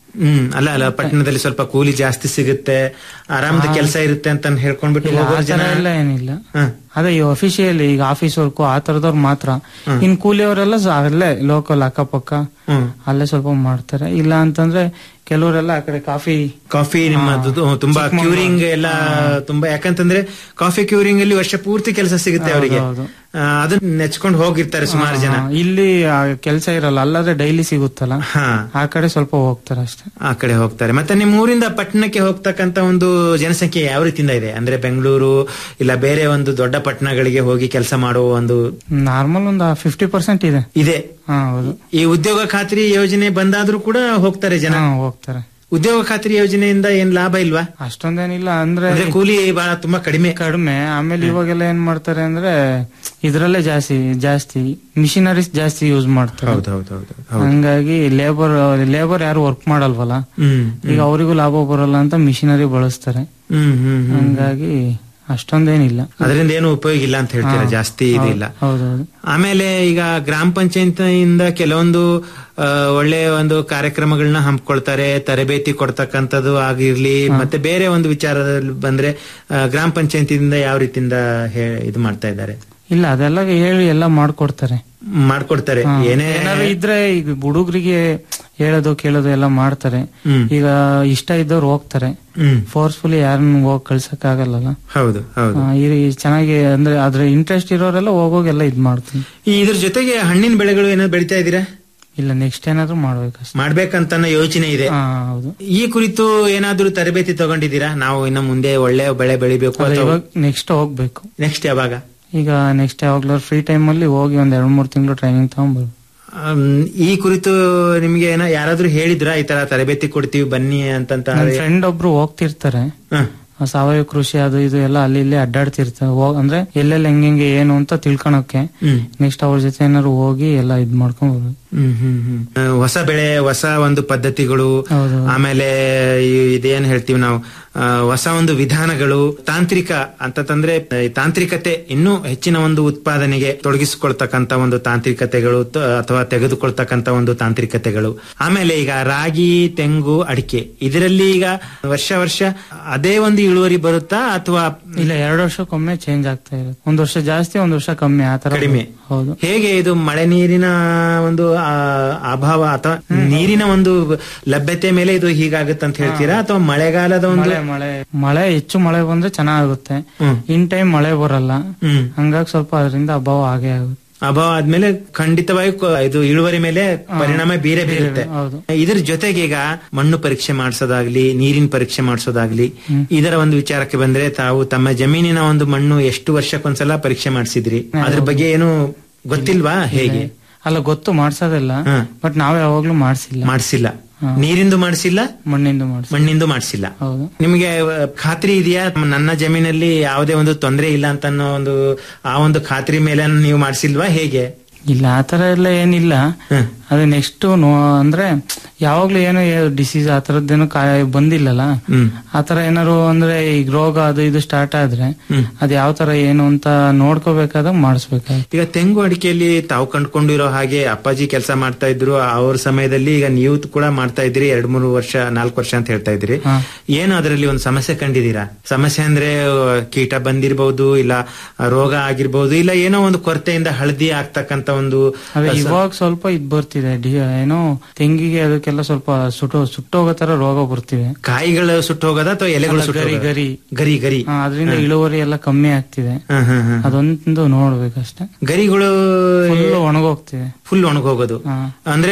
ಹ್ಮ್ ಅಲ್ಲ ಅಲ್ಲ ಪಟ್ಟಣದಲ್ಲಿ ಸ್ವಲ್ಪ ಕೂಲಿ ಜಾಸ್ತಿ ಸಿಗುತ್ತೆ ಆರಾಮದ ಕೆಲಸ ಇರುತ್ತೆ ಅಂತ ಹೇಳ್ಕೊಂಡ್ಬಿಟ್ಟು ಇಲ್ಲ, ಹೋಗೋರ್ ಆ ಜನ ಥರ ಎಲ್ಲ ಏನಿಲ್ಲ ಹ. ಅದೇ ಈ ಅಫಿಷಿಯಲ್ ಈಗ ಆಫೀಸ್ ವರ್ಕು ಆ ತರದವ್ರು ಮಾತ್ರ ಇನ್ ಕೂಲಿಯವರೆಲ್ಲ ಸ- ಅಲ್ಲೇ ಲೋಕಲ್ ಅಕ್ಕಪಕ್ಕ ಹ್ಮ್ ಅಲ್ಲೇ ಸ್ವಲ್ಪ ಮಾಡ್ತಾರೆ ಇಲ್ಲ ಅಂತಂದ್ರೆ ಕೆಲವರೆಲ್ಲ ಆ ಕಡೆ ಕಾಫಿ ಕಾಫಿ ನಿಮ್ಮದು ತುಂಬಾ ಕ್ಯೂರಿಂಗ್ ಎಲ್ಲ ತುಂಬಾ ಯಾಕಂತಂದ್ರೆ ಕಾಫಿ ಕ್ಯೂರಿಂಗ್ ಅಲ್ಲಿ ವರ್ಷ ಪೂರ್ತಿ ಕೆಲಸ ಸಿಗುತ್ತೆ ಅವರಿಗೆ ಹೌದು. ಅದನ್ನ ನೆಚ್ಕೊಂಡು ಹೋಗಿರ್ತಾರೆ ಸುಮಾರು ಜನ ಆ, ಇಲ್ಲಿ ಕೆಲಸ ಇರಲ್ಲ ಅಲ್ಲಾದ್ರೆ ಡೈಲಿ ಸಿಗುತ್ತಲ್ಲ ಹಾ ಆ ಕಡೆ ಸ್ವಲ್ಪ ಹೋಗ್ತಾರೆ ಅಷ್ಟೇ ಆ ಕಡೆ ಹೋಗ್ತಾರೆ ಮತ್ತೆ ನಿಮ್ಮ ಊರಿಂದ ಪಟ್ಟಣಕ್ಕೆ ಹೋಗ್ತಕ್ಕಂತ ಒಂದು ಜನಸಂಖ್ಯೆ ಯಾವ ರೀತಿಯಿಂದ ಇದೆ ಅಂದ್ರೆ ಬೆಂಗಳೂರು ಇಲ್ಲ ಬೇರೆ ಒಂದು ದೊಡ್ಡ ಪಟ್ಟಣಗಳಿಗೆ ಹೋಗಿ ಕೆಲಸ ಮಾಡುವ ಒಂದು ನಾರ್ಮಲ್ ಒಂದು ಫಿಫ್ಟಿ ಪರ್ಸೆಂಟ್ ಇದೆ ಇದೆ ಹಾ ಹೌದು ಈ ಉದ್ಯೋಗ ಖಾತ್ರಿ ಯೋಜನೆ ಬಂದಾದ್ರೂ ಕೂಡ ಹೋಗ್ತಾರೆ ಜನ ಹಾ ಹೋಗ್ತಾರೆ ಉದ್ಯೋಗ ಖಾತ್ರಿ ಯೋಜನೆಯಿಂದ ಏನ್ ಲಾಭ ಇಲ್ವಾ ಅಷ್ಟೊಂದೇನಿಲ್ಲ ಅಂದ್ರೆ ಅಂದ್ರೆ ಕೂಲಿ ಬಹಳ ತುಂಬಾ ಕಡಿಮೆ ಕಡಿಮೆ ಆಮೇಲೆ ಇವಾಗೆಲ್ಲ ಏನ್ ಮಾಡ್ತಾರೆ ಅಂದ್ರೆ ಇದ್ರಲ್ಲೇ ಜಾಸ್ತಿ ಜಾಸ್ತಿ ಮಿಷಿನರೀಸ್ ಜಾಸ್ತಿ ಯೂಸ್ ಮಾಡ್ತಾರೆ ಹೌದೌದೌದು ಹಂಗಾಗಿ ಲೇಬರ್ ಲೇಬರ್ ಯಾರು ವರ್ಕ್ ಮಾಡಲ್ವಲ್ಲ ಹ್ಮ್ ಈಗ ಅವರಿಗೂ ಲಾಭ ಬರಲ್ಲ ಅಂತ ಮಿಷಿನರಿ ಬಳಸ್ತಾರೆ ಹ್ಮ್ ಹ್ಮ್ ಹ್ಮ್ ಹಂಗಾಗಿ ಅಷ್ಟೊಂದೇನಿಲ್ಲ ಅದರಿಂದ ಏನು ಉಪಯೋಗ ಇಲ್ಲ ಅಂತ ಹೇಳ್ತೀರಾ ಹಾ. ಜಾಸ್ತಿ ಇದಿಲ್ಲ ಹೌದೌದು ಆಮೇಲೆ ಈಗ ಗ್ರಾಮ ಪಂಚಾಯತಿಯಿಂದ ಕೆಲವೊಂದು ಆ, ಒಳ್ಳೆ ಒಂದು ಕಾರ್ಯಕ್ರಮಗಳನ್ನ ಹಮ್ಮಿಕೊಳ್ತಾರೆ ತರಬೇತಿ ಕೊಡ್ತಕ್ಕಂಥದ್ದು ಆಗಿರ್ಲಿ ಮತ್ತೆ ಬೇರೆ ಒಂದು ವಿಚಾರದಲ್ಲಿ ಬಂದ್ರೆ ಆ, ಗ್ರಾಮ ಪಂಚಾಯತಿಯಿಂದ ಯಾವ ರೀತಿಯಿಂದ ಹೇ- ಇದು ಮಾಡ್ತಾ ಇದ್ದಾರೆ ಇಲ್ಲ ಅದೆಲ್ಲ ಹೇಳಿ ಎಲ್ಲ ಮಾಡ್ಕೊಡ್ತಾರೆ ಮಾಡ್ಕೊಡ್ತಾರೆ ಹಾ. ಏನೇ ಏನಾದ್ರು ಇದ್ರೆ ಈಗ ಹುಡುಗರಿಗೆ ಹೇಳೋದು ಕೇಳೋದು ಎಲ್ಲ ಮಾಡ್ತಾರೆ ಹ್ಮ್. ಈಗ ಇಷ್ಟ ಇದ್ದವ್ರು ಹೋಗ್ತಾರೆ ಹ್ಮ್ ಫೋರ್ಸ್ಫುಲಿ ಯಾರನ್ನ ಹೋಗಿ ಕಳ್ಸಕ್ ಆಗಲ್ಲ ಹೌದು ಹೌದು ಚೆನ್ನಾಗಿ ಅಂದ್ರೆ ಅದ್ರ ಇಂಟ್ರೆಸ್ಟ್ ಇರೋರೆಲ್ಲ ಹೋಗೋಗೆಲ್ಲ ಇದ್ ಮಾಡ್ತೀನಿ ಈ ಇದ್ರ ಜೊತೆಗೆ ಹಣ್ಣಿನ ಬೆಳೆಗಳು ಏನಾದ್ರು ಬೆಳಿತಾ ಇದ್ದೀರಾ ಇಲ್ಲ ನೆಕ್ಸ್ಟ್ ಏನಾದ್ರು ಮಾಡ್ಬೇಕಷ್ಟೇ ಮಾಡ್ಬೇಕಂತ ಯೋಚನೆ ಇದೆ ಹಾ ಹೌದು ಈ ಕುರಿತು ಏನಾದ್ರೂ ತರಬೇತಿ ತಗೊಂಡಿದ್ದೀರಾ ನಾವು ಇನ್ನು ಮುಂದೆ ಒಳ್ಳೆ ಬೆಳೆ ಬೆಳಿಬೇಕು ಅದೇ ಅಥವಾ ಇವಾಗ ನೆಕ್ಸ್ಟ್ ಹೋಗ್ಬೇಕು ನೆಕ್ಸ್ಟ್ ಯಾವಾಗ ಈಗ ನೆಕ್ಸ್ಟ್ ಯಾವಾಗ್ಲೂ ಫ್ರೀ ಟೈಮ್ ಅಲ್ಲಿ ಹೋಗಿ ಒಂದ್ ಎರಡ್ ಮೂರ್ ತಿಂಗಳು ಟ್ರೈನಿಂಗ್ ತಗೊಂಡ್ಬರ್ಬೇಕು ಆಮ್, ಈ ಕುರಿತು ನಿಮ್ಗೆ ಏನೋ ಯಾರಾದ್ರೂ ಹೇಳಿದ್ರಾ ಈ ತರ ತರಬೇತಿ ಕೊಡ್ತೀವಿ ಬನ್ನಿ ಅಂತಂತ ನನ್ನ ಫ್ರೆಂಡ್ ಒಬ್ರು ಹೋಗ್ತಿರ್ತಾರೆ ಹ. ಆ ಸಾವಯವ ಕೃಷಿ ಅದು ಇದು ಎಲ್ಲ ಅಲ್ಲಿ ಇಲ್ಲಿ ಅಡ್ಡಾಡ್ತಿರ್ತಾರೆ ಹೋಗ್ ಅಂದ್ರೆ ಎಲ್ಲೆಲ್ಲಿ ಹೆಂಗೆ ಏನು ಅಂತ ತಿಳ್ಕೊಳಕ್ಕೆ ಹ್ಮ್. ನೆಕ್ಸ್ಟ್ ಅವ್ರ ಜೊತೆ ಏನಾದ್ರು ಹೋಗಿ ಎಲ್ಲ ಇದ್ ಮಾಡ್ಕೊಂಡ್ ಬರ್ಬೇಕು ಹ್ಮ್ ಹ್ಮ್ ಹ್ಮ್ ಆ, ಹೊಸ ಬೆಳೆ ಹೊಸ ಒಂದು ಪದ್ಧತಿಗಳು ಹೌದು. ಆಮೇಲೆ ಈ- ಇದೇನ್ ಹೇಳ್ತೀವಿ ನಾವು ಆ, ಹೊಸ ಒಂದು ವಿಧಾನಗಳು ತಾಂತ್ರಿಕ ಅಂತಂದ್ರೆ ಈ ತಾಂತ್ರಿಕತೆ ಇನ್ನೂ ಹೆಚ್ಚಿನ ಒಂದು ಉತ್ಪಾದನೆಗೆ ತೊಡಗಿಸಿಕೊಳ್ತಕ್ಕಂತ ಒಂದು ತಾಂತ್ರಿಕತೆಗಳು ತ- ಅಥವಾ ತೆಗೆದುಕೊಳ್ತಕ್ಕಂತ ಒಂದು ತಾಂತ್ರಿಕತೆಗಳು ಆಮೇಲೆ ಈಗ ರಾಗಿ ತೆಂಗು ಅಡಿಕೆ ಇದರಲ್ಲಿ ಈಗ ವರ್ಷ ವರ್ಷ ಅದೇ ಒಂದು ಇಳುವರಿ ಬರುತ್ತಾ ಅಥವಾ ಇಲ್ಲ ಎರಡು ವರ್ಷಕ್ಕೊಮ್ಮೆ ಚೇಂಜ್ ಆಗ್ತಾ ಇರುತ್ತೆ ಒಂದ್ ವರ್ಷ ಜಾಸ್ತಿ ಒಂದ್ ವರ್ಷ ಕಮ್ಮಿ ಆತರ ಕಡಿಮೆ. ಹೌದು ಹೇಗೆ ಇದು ಮಳೆ ನೀರಿನ ಒಂದು ಆ, ಅಭಾವ ಅಥವಾ ನೀರಿನ ಒಂದು ಲಭ್ಯತೆ ಮೇಲೆ ಇದು ಹೀಗಾಗುತ್ತೆ ಅಂತ ಹೇಳ್ತೀರಾ ಅಥವಾ ಮಳೆಗಾಲದ ಒಂದು ಮಳೆ ಮಳೆ ಮಳೆ ಹೆಚ್ಚು ಮಳೆ ಬಂದ್ರೆ ಚೆನ್ನಾಗುತ್ತೆ ಹ್ಮ್. ಇನ್ ಟೈಮ್ ಮಳೆ ಬರಲ್ಲ ಹ್ಮ್ ಹಂಗಾಗಿ ಸ್ವಲ್ಪ ಅದರಿಂದ ಅಭಾವ ಆಗೇ ಆಗುತ್ತೆ ಅಭಾವ ಆದ್ಮೇಲೆ ಖಂಡಿತವಾಗಿ ಕ- ಇದು ಇಳುವರಿ ಮೇಲೆ ಪರಿಣಾಮ ಬೀರೇ ಬೀರುತ್ತೆ ಹೌದು. ಇದ್ರ ಜೊತೆಗೆ ಈಗ ಮಣ್ಣು ಪರೀಕ್ಷೆ ಮಾಡಿಸೋದಾಗ್ಲಿ ನೀರಿನ ಪರೀಕ್ಷೆ ಮಾಡಿಸೋದಾಗ್ಲಿ ಇದರ ಒಂದು ವಿಚಾರಕ್ಕೆ ಬಂದ್ರೆ ತಾವು ತಮ್ಮ ಜಮೀನಿನ ಒಂದು ಮಣ್ಣು ಎಷ್ಟು ವರ್ಷಕ್ಕೊಂದ್ಸಲ ಪರೀಕ್ಷೆ ಮಾಡಿಸಿದ್ರಿ ಅದ್ರ ಬಗ್ಗೆ ಏನು ಗೊತ್ತಿಲ್ವಾ ಹೇಗೆ ಅಲ್ಲ ಗೊತ್ತು ಮಾಡ್ಸೋದಿಲ್ಲ ಹಾ. ಬಟ್ ನಾವ್ ಯಾವಾಗ್ಲೂ ಮಾಡ್ಸಿಲ್ಲ ಮಾಡಿಸಿಲ್ಲ ಹಾ. ನೀರಿಂದು ಮಾಡಿಸಿಲ್ಲ ಮಣ್ಣಿಂದ ಮಾಡ್ಸಿ ಮಣ್ಣಿಂದು ಮಾಡಿಸಿಲ್ಲ ಹೌದು ನಿಮಗೆ ಆ, ಖಾತ್ರಿ ಇದೆಯಾ ನನ್ನ ಜಮೀನಲ್ಲಿ ಯಾವುದೇ ಒಂದು ತೊಂದರೆ ಇಲ್ಲ ಅಂತ ಅನ್ನೋ ಒಂದು ಆ ಒಂದು ಖಾತ್ರಿ ಮೇಲೆ ನೀವು ಮಾಡಿಸಿಲ್ವಾ ಹೇಗೆ ಇಲ್ಲ ಆತರ ಎಲ್ಲ ಏನಿಲ್ಲ ಹ್ಮ್. ಅದೇ ನೆಕ್ಸ್ಟ್ ಅಂದ್ರೆ ಯಾವಾಗ್ಲೂ ಏನೋ ಡಿಸೀಸ್ ಆ ತರದ್ದೇನು ಕಾಯ ಬಂದಿಲ್ಲಲ್ಲ ಹ್ಮ್ ಆತರ ಏನಾರು ಅಂದ್ರೆ ಈಗ ರೋಗ ಅದು ಇದು ಸ್ಟಾರ್ಟ್ ಆದ್ರೆ ಹ್ಮ್. ಅದ್ ಯಾವ ತರ ಏನು ಅಂತ ನೋಡ್ಕೋಬೇಕಾದಾಗ ಮಾಡಿಸ್ಬೇಕಾಗುತ್ತೆ ಈಗ ತೆಂಗು ಅಡಿಕೆಯಲ್ಲಿ ತಾವು ಕಂಡುಕೊಂಡಿರೋ ಹಾಗೆ ಅಪ್ಪಾಜಿ ಕೆಲಸ ಮಾಡ್ತಾ ಇದ್ರು ಅವ್ರ ಸಮಯದಲ್ಲಿ ಈಗ ನೀವು ಕೂಡ ಮಾಡ್ತಾ ಇದ್ರಿ ಎರಡ್ ಮೂರು ವರ್ಷ ನಾಲ್ಕು ವರ್ಷ ಅಂತ ಹೇಳ್ತಾ ಇದ್ರಿ ಹಾ. ಏನು ಅದರಲ್ಲಿ ಒಂದು ಸಮಸ್ಯೆ ಕಂಡಿದ್ದೀರಾ ಸಮಸ್ಯೆ ಅಂದ್ರೆ ಆ, ಕೀಟ ಬಂದಿರಬಹುದು ಇಲ್ಲ ಆ, ರೋಗ ಆಗಿರ್ಬಹುದು ಇಲ್ಲ ಏನೋ ಒಂದು ಕೊರತೆಯಿಂದ ಹಳದಿ ಆಗ್ತಕ್ಕಂತ ಒಂದು ಅದೇ ಇವಾಗ ಸ್ವಲ್ಪ ಇದ್ ಬರ್ತಿದೆ ಡಿ- ಏನೋ ತೆಂಗಿಗೆ ಅದಕ್ಕೆಲ್ಲ ಸ್ವಲ್ಪ ಸುಟ್ಟು ಸುಟ್ಟೋಗೋ ತರ ರೋಗ ಬರ್ತಿವೆ ಕಾಯಿಗಳು ಸುಟ್ಟು ಹೋಗೋದ ಅಥವಾ ಎಲೆಗಳು ಅಲ್ಲ, ಸುಟ್ಟು ಗರಿ ಹೋಗೋದಾ? ಗರಿ ಗರಿ ಗರಿ ಹಾ, ಅದರಿಂದ ಇಳುವರಿ ಎಲ್ಲ ಕಮ್ಮಿ ಆಗ್ತಿದೆ ಹ್ಮ್ ಹ್ಮ್ ಹ್ಮ್ ಅದೊಂದು ನೋಡ್ಬೇಕಷ್ಟೇ ಗರಿಗಳು ಫುಲ್ ಒಣಗೋಗ್ತಿದೆ ಫುಲ್ ಒಣಗೋಗೋದು ಹಾ. ಅಂದ್ರೆ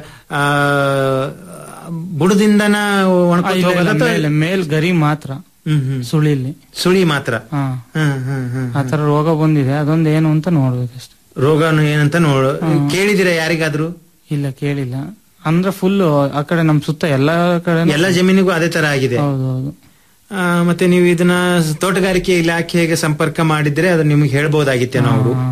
ಆ ಬುಡದಿಂದನ ಆ, ಒಣಕೋತ ಇಲ್ಲ, ಇಲ್ಲ, ಹೋಗೋದ ಅಥವಾ ಮೇಲೆ ಮೇಲ್ ಗರಿ ಮಾತ್ರ ಹ್ಮ್ ಹ್ಮ್ ಸುಳಿಲಿ ಸುಳಿ ಮಾತ್ರ ಹಾ ಹ್ಮ್ ಹ್ಮ್ ಹ್ಮ್ ಆ ತರ ರೋಗ ಬಂದಿದೆ ಅದೊಂದು ಏನು ಅಂತ ನೋಡ್ಬೇಕಷ್ಟೇ ರೋಗನು ಏನಂತ ನೋಡು ಕೇಳಿದಿರ ಯಾರಿಗಾದ್ರೂ ಇಲ್ಲ ಕೇಳಿಲ್ಲ ಅಂದ್ರೆ ಫುಲ್ ಆ ಕಡೆ ನಮ್ ಸುತ್ತ ಎಲ್ಲಾ ಕಡೆ ಎಲ್ಲ ಜಮೀನಿಗೂ ಅದೇ ತರ ಆಗಿದೆ ಹೌದು ಹೌದು ಆ, ಮತ್ತೆ ನೀವು ಇದನ್ನ ತೋಟಗಾರಿಕೆ ಇಲಾಖೆಗೆ ಸಂಪರ್ಕ ಮಾಡಿದ್ರೆ ಅದು ನಿಮ್ಗೆ ಹೇಳ್ಬೋದಾಗಿತ್ತೇನೋ ಅವರು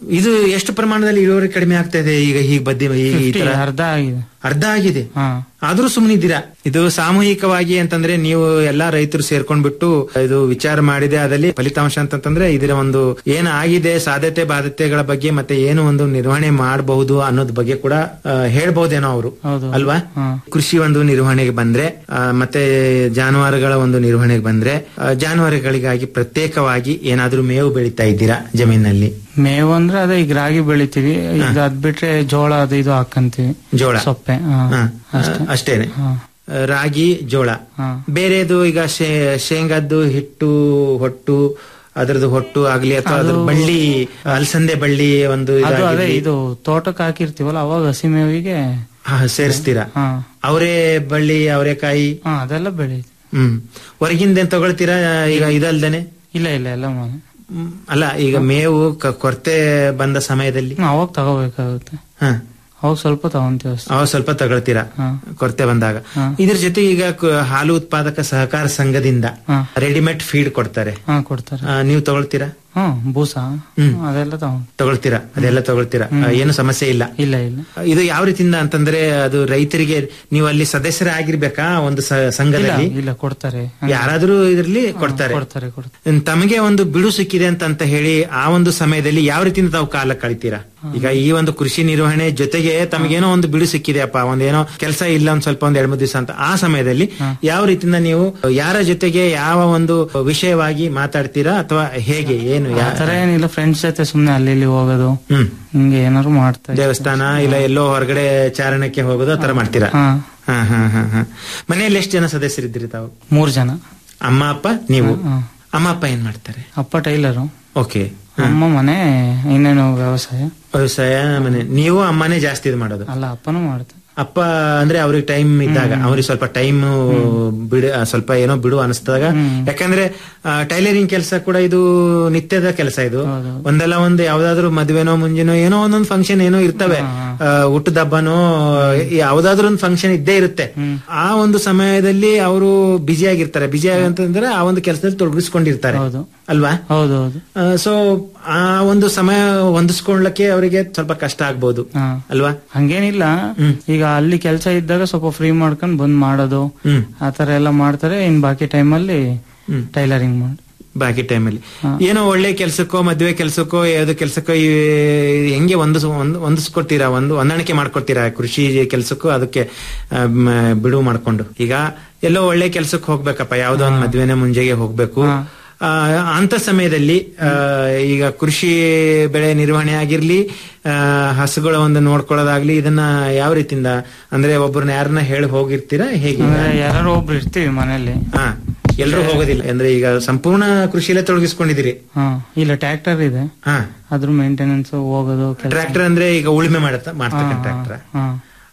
ಇದು ಎಷ್ಟು ಪ್ರಮಾಣದಲ್ಲಿ ಇಳುವರಿ ಕಡಿಮೆ ಆಗ್ತಾ ಇದೆ ಈಗ ಹೀಗೆ ಬದ್ದಿ ಈ- ಈ 50 ತರ ಅರ್ಧ ಆಗಿದೆ ಅರ್ಧ ಆಗಿದೆ ಹಾ ಆದ್ರೂ ಸುಮ್ಮನಿದ್ದೀರಾ ಇದು ಸಾಮೂಹಿಕವಾಗಿ ಅಂತಂದ್ರೆ ನೀವು ಎಲ್ಲಾ ರೈತರು ಸೇರ್ಕೊಂಡ್ಬಿಟ್ಟು ಇದು ವಿಚಾರ ಮಾಡಿದೆ ಅದಲ್ಲಿ ಫಲಿತಾಂಶ ಅಂತಂದ್ರೆ ಇದರ ಒಂದು ಏನ್ ಆಗಿದೆ ಸಾಧ್ಯತೆ ಬಾಧ್ಯತೆಗಳ ಬಗ್ಗೆ ಮತ್ತೆ ಏನು ಒಂದು ನಿರ್ವಹಣೆ ಮಾಡಬಹುದು ಅನ್ನೋದ್ ಬಗ್ಗೆ ಕೂಡ ಆ, ಹೇಳ್ಬಹುದೇನೋ ಅವರು ಹೌದು. ಅಲ್ವಾ ಹಾ. ಕೃಷಿ ಒಂದು ನಿರ್ವಹಣೆಗೆ ಬಂದ್ರೆ ಆ, ಮತ್ತೆ ಜಾನುವಾರುಗಳ ಒಂದು ನಿರ್ವಹಣೆಗೆ ಬಂದ್ರೆ ಆ, ಜಾನುವಾರುಗಳಿಗಾಗಿ ಪ್ರತ್ಯೇಕವಾಗಿ ಏನಾದ್ರೂ ಮೇವು ಬೆಳೀತಾ ಇದ್ದೀರಾ ಜಮೀನಲ್ಲಿ ಮೇವು ಅಂದ್ರೆ ಅದೇ ಈಗ ರಾಗಿ ಬೆಳಿತೀವಿ ಈಗ ಅದ್ ಬಿಟ್ರೆ ಜೋಳ ಅದು ಇದು ಹಾಕಂತೀವಿ ಜೋಳ ಸೊಪ್ಪೆ ಹಾ. ಹಾ, ಅಷ್ಟೇ ಅಷ್ಟೇನೆ ಹಾ. ರಾಗಿ ಜೋಳ ಹಾ. ಬೇರೆದು ಈಗ ಶೇ- ಶೇಂಗಾದ್ದು ಹಿಟ್ಟು ಹೊಟ್ಟು ಅದರದ್ದು ಹೊಟ್ಟು ಆಗ್ಲಿ ಅಥವಾ ಅದ್ರ ಅದು- ಬಳ್ಳಿ ಅಲಸಂದೆ ಬಳ್ಳಿ ಒಂದು ಅದು ಅದೇ ಇದಾಗಿರ್ಲಿ. ಇದು ತೋಟಕ್ಕೆ ಹಾಕಿರ್ತೀವಲ್ಲ ಅವಾಗ ಹಸಿ ಮೇವಿಗೆ ಹಾ, ಸೇರಿಸ್ತೀರಾ ಹಾ ಅವರೇ ಬಳ್ಳಿ ಅವರೆಕಾಯಿ ಹಾ ಅದೆಲ್ಲ ಬೆಳಿ ಹ್ಮ್ ಹೊರಗಿಂದ ಏನ್ ತಗೊಳ್ತೀರಾ ಈಗ ಇದಲ್ದೇನೆ ಇಲ್ಲ ಇಲ್ಲ ಎಲ್ಲ ಮನೆ ಹ್ಮ್, ಅಲ್ಲ ಈಗ ಮೇವು ಕ- ಕೊರತೆ ಬಂದ ಸಮಯದಲ್ಲಿ ಹ್ಮ್, ಅವಾಗ ತಗೋಬೇಕಾಗುತ್ತೆ ಹಾ ಅವಾಗ ಸ್ವಲ್ಪ ತಗೊಂತೀವಿ ಅಷ್ಟೇ ಅವಾಗ ಸ್ವಲ್ಪ ತಗೊಳ್ತೀರಾ ಹಾ. ಕೊರತೆ ಬಂದಾಗ ಹಾ. ಇದ್ರ ಜೊತೆ ಈಗ ಕ- ಹಾಲು ಉತ್ಪಾದಕ ಸಹಕಾರ ಸಂಘದಿಂದ ಹಾ. ರೆಡಿಮೇಡ್ ಫೀಡ್ ಕೊಡ್ತಾರೆ ಹಾ ಕೊಡ್ತಾರೆ ಆ, ನೀವು ತಗೊಳ್ತೀರಾ ಹ್ಮ್ ಬೂಸ ಹ್ಮ್. ಅದೆಲ್ಲ ತಗೊಂಡ್ ತಗೊಳ್ತೀರಾ ಅದೆಲ್ಲ ತಗೊಳ್ತೀರಾ ಆ, ಏನು ಸಮಸ್ಯೆ ಇಲ್ಲ ಇಲ್ಲ ಇಲ್ಲ ಇದು ಯಾವ ರೀತಿಯಿಂದ ಅಂತಂದ್ರೆ ಅದು ರೈತರಿಗೆ ನೀವು ಅಲ್ಲಿ ಸದಸ್ಯರಾಗಿರ್ಬೇಕಾ ಒಂದು ಸ- ಇಲ್ಲ ಸಂಘದಲ್ಲಿ ಇಲ್ಲ ಕೊಡ್ತಾರೆ ಯಾರಾದ್ರೂ ಇದ್ರಲ್ಲಿ ಕೊಡ್ತಾರೆ ಕೊಡ್ತಾರೆ ಕೊಡ್ತಾರೆ ತಮಗೆ ಒಂದು ಬಿಡು ಸಿಕ್ಕಿದೆ ಅಂತ ಅಂತ ಹೇಳಿ ಆ ಒಂದು ಸಮಯದಲ್ಲಿ ಯಾವ ರೀತಿಯಿಂದ ತಾವು ಕಾಲ ಕಳಿತೀರಾ ಈಗ ಈ ಒಂದು ಕೃಷಿ ನಿರ್ವಹಣೆ ಜೊತೆಗೆ ತಮಗೇನೋ ಒಂದು ಬಿಡು ಸಿಕ್ಕಿದೆಯಪ್ಪ ಒಂದೇನೋ ಕೆಲಸ ಇಲ್ಲ ಒಂದ್ ಸ್ವಲ್ಪ ಒಂದ್ ಎರಡ್ ಮೂರು ದಿವಸ ಅಂತ ಆ ಸಮಯದಲ್ಲಿ ಯಾವ ರೀತಿಯಿಂದ ನೀವು ಯಾರ ಜೊತೆಗೆ ಯಾವ ಒಂದು ವಿಷಯವಾಗಿ ಮಾತಾಡ್ತೀರಾ ಅಥವಾ ಹೇಗೆ ಏನು ಯಾ- ಆತರ ಏನಿಲ್ಲ ಫ್ರೆಂಡ್ಸ್ ಜೊತೆ ಸುಮ್ನೆ ಅಲ್ಲಿ ಇಲ್ಲಿ ಹೋಗೋದು ಹ್ಮ್ ಹಿಂಗೆ ಏನಾದ್ರು ಮಾಡ್ತಾ ಇರ್ತೀವಿ. ದೇವಸ್ಥಾನ ಇಲ್ಲ ಎಲ್ಲೋ ಹೊರಗಡೆ ಚಾರಣಕ್ಕೆ ಹೋಗೋದು ಆತರ ಮಾಡ್ತೀರಾ ಹಾ ಹಾ ಹಾ ಹಾ ಹಾ ಮನೆಯಲ್ಲಿ ಎಷ್ಟು ಜನ ಸದಸ್ಯರಿದ್ದೀರಿ ತಾವು ಮೂರ್ ಜನ ಅಮ್ಮ ಅಪ್ಪ ನೀವು ಹಾ. ಅಮ್ಮ ಅಪ್ಪ ಏನ್ ಮಾಡ್ತಾರೆ ಅಪ್ಪ ಟೈಲರು ಓಕೆ ಅಮ್ಮ ಮನೆ ಇನ್ನೇನು ವ್ಯವಸಾಯ ವ್ಯವಸಾಯ ಮನೆ ನೀವು ಅಮ್ಮನೇ ಜಾಸ್ತಿ ಇದು ಮಾಡೋದು ಅಲ್ಲ ಅಪ್ಪನೂ ಮಾಡ್ತಾರೆ ಅಪ್ಪ ಅಂದ್ರೆ ಅವ್ರಿಗೆ ಟೈಮ್ ಇದ್ದಾಗ ಅವ್ರಿಗೆ ಸ್ವಲ್ಪ ಟೈಮ್ ಬಿಡು ಆ, ಸ್ವಲ್ಪ ಏನೋ ಬಿಡು ಅನಿಸ್ದಾಗ ಯಾಕಂದ್ರೆ ಟೈಲರಿಂಗ್ ಕೆಲಸ ಕೂಡ ಇದು ನಿತ್ಯದ ಕೆಲಸ ಇದು ಒಂದಲ್ಲ ಒಂದು ಯಾವ್ದಾದ್ರು ಮದ್ವೆನೋ ಮುಂಜೆನೋ ಏನೋ ಒಂದೊಂದು ಫಂಕ್ಷನ್ ಏನೋ ಇರ್ತವೆ ಆ, ಹುಟ್ಟದ ಹಬ್ಬನೋ ಯಾವ್ದಾದ್ರು ಒಂದು ಫಂಕ್ಷನ್ ಇದ್ದೇ ಇರುತ್ತೆ ಆ ಒಂದು ಸಮಯದಲ್ಲಿ ಅವರು ಬ್ಯುಸಿ ಆಗಿರ್ತಾರೆ ಬ್ಯುಸಿ ಅಂತಂದ್ರೆ ಆ ಒಂದು ಕೆಲಸದಲ್ಲಿ ತೊಡಗಿಸ್ಕೊಂಡಿರ್ತಾರೆ ಹೌದು ಅಲ್ವಾ ಹೌದು ಹೌದು ಸೊ ಆ ಒಂದು ಸಮಯ ಹೊಂದಿಸ್ಕೊಳ್ಳಕ್ಕೆ ಅವರಿಗೆ ಸ್ವಲ್ಪ ಕಷ್ಟ ಆಗ್ಬೋದು ಹಾ ಅಲ್ವಾ ಹಂಗೇನಿಲ್ಲ ಈಗ ಅಲ್ಲಿ ಕೆಲಸ ಇದ್ದಾಗ ಸ್ವಲ್ಪ ಫ್ರೀ ಮಾಡ್ಕೊಂಡ್ ಬಂದ್ ಮಾಡೋದು ಹ್ಮ್ ಆತರ ಎಲ್ಲ ಮಾಡ್ತಾರೆ ಇನ್ ಬಾಕಿ ಟೈಮಲ್ಲಿ ಹ್ಮ್. ಟೈಲರಿಂಗ್ ಮಾಡಿ ಬಾಕಿ ಟೈಮಲ್ಲಿ ಹಾ. ಏನೋ ಒಳ್ಳೆ ಕೆಲ್ಸಕ್ಕೋ ಮದ್ವೆ ಕೆಲ್ಸಕ್ಕೋ ಯಾವ್ದು ಕೆಲ್ಸಕ್ಕೋ ಈ ಹೆಂಗೆ ಒಂದು ಹೊಂದಿಸ್ಕೊಡ್ತೀರಾ ಒಂದು ಹೊಂದಾಣಿಕೆ ಮಾಡ್ಕೊಡ್ತೀರಾ ಕೃಷಿ ಕೆಲ್ಸಕ್ಕೂ ಅದಕ್ಕೆ ಆ, ಮ, ಬಿಡುವು ಮಾಡ್ಕೊಂಡು ಈಗ ಎಲ್ಲೋ ಒಳ್ಳೆ ಕೆಲ್ಸಕ್ಕೆ ಹೋಗ್ಬೇಕಪ್ಪ ಯಾವ್ದೋ ಒಂದು ಮದ್ವೆನೆ ಮುಂಜೆಗೆ ಹೋಗ್ಬೇಕು ಆ, ಅಂತ ಸಮಯದಲ್ಲಿ ಆ, ಈಗ ಕೃಷಿ ಬೆಳೆ ನಿರ್ವಹಣೆ ಆಗಿರ್ಲಿ ಆ, ಹಸುಗಳ ಒಂದು ನೋಡ್ಕೊಳ್ಳೋದಾಗ್ಲಿ ಇದನ್ನ ಯಾವ ರೀತಿಯಿಂದ ಅಂದ್ರೆ ಒಬ್ಬರನ್ನ ಯಾರನ್ನ ಹೇಳಿ ಹೋಗಿರ್ತೀರಾ ಹೇಗೆ ಅಂದ್ರೆ ಯಾರು ಒಬ್ರು ಇರ್ತೀವಿ ಮನೇಲಿ ಹಾ ಎಲ್ರೂ ಹೋಗೋದಿಲ್ಲ ಅಂದ್ರೆ ಈಗ ಸಂಪೂರ್ಣ ಕೃಷಿಲೇ ತೊಡಗಿಸ್ಕೊಂಡಿದ್ದೀರಿ ಹಾ ಇಲ್ಲ ಟ್ರ್ಯಾಕ್ಟರ್ ಇದೆ ಹಾ ಅದ್ರ ಮೇಂಟೆನೆನ್ಸ್ ಹೋಗೋದು ಕೆಲ್ಸ. ಟ್ರ್ಯಾಕ್ಟರ್ ಅಂದ್ರೆ ಈಗ ಉಳುಮೆ ಮಾಡತ್ತ ಮಾಡ್ತಕ್ಕಂಥ ಹಾ, ಟ್ರ್ಯಾಕ್ಟರ್ ಹಾ.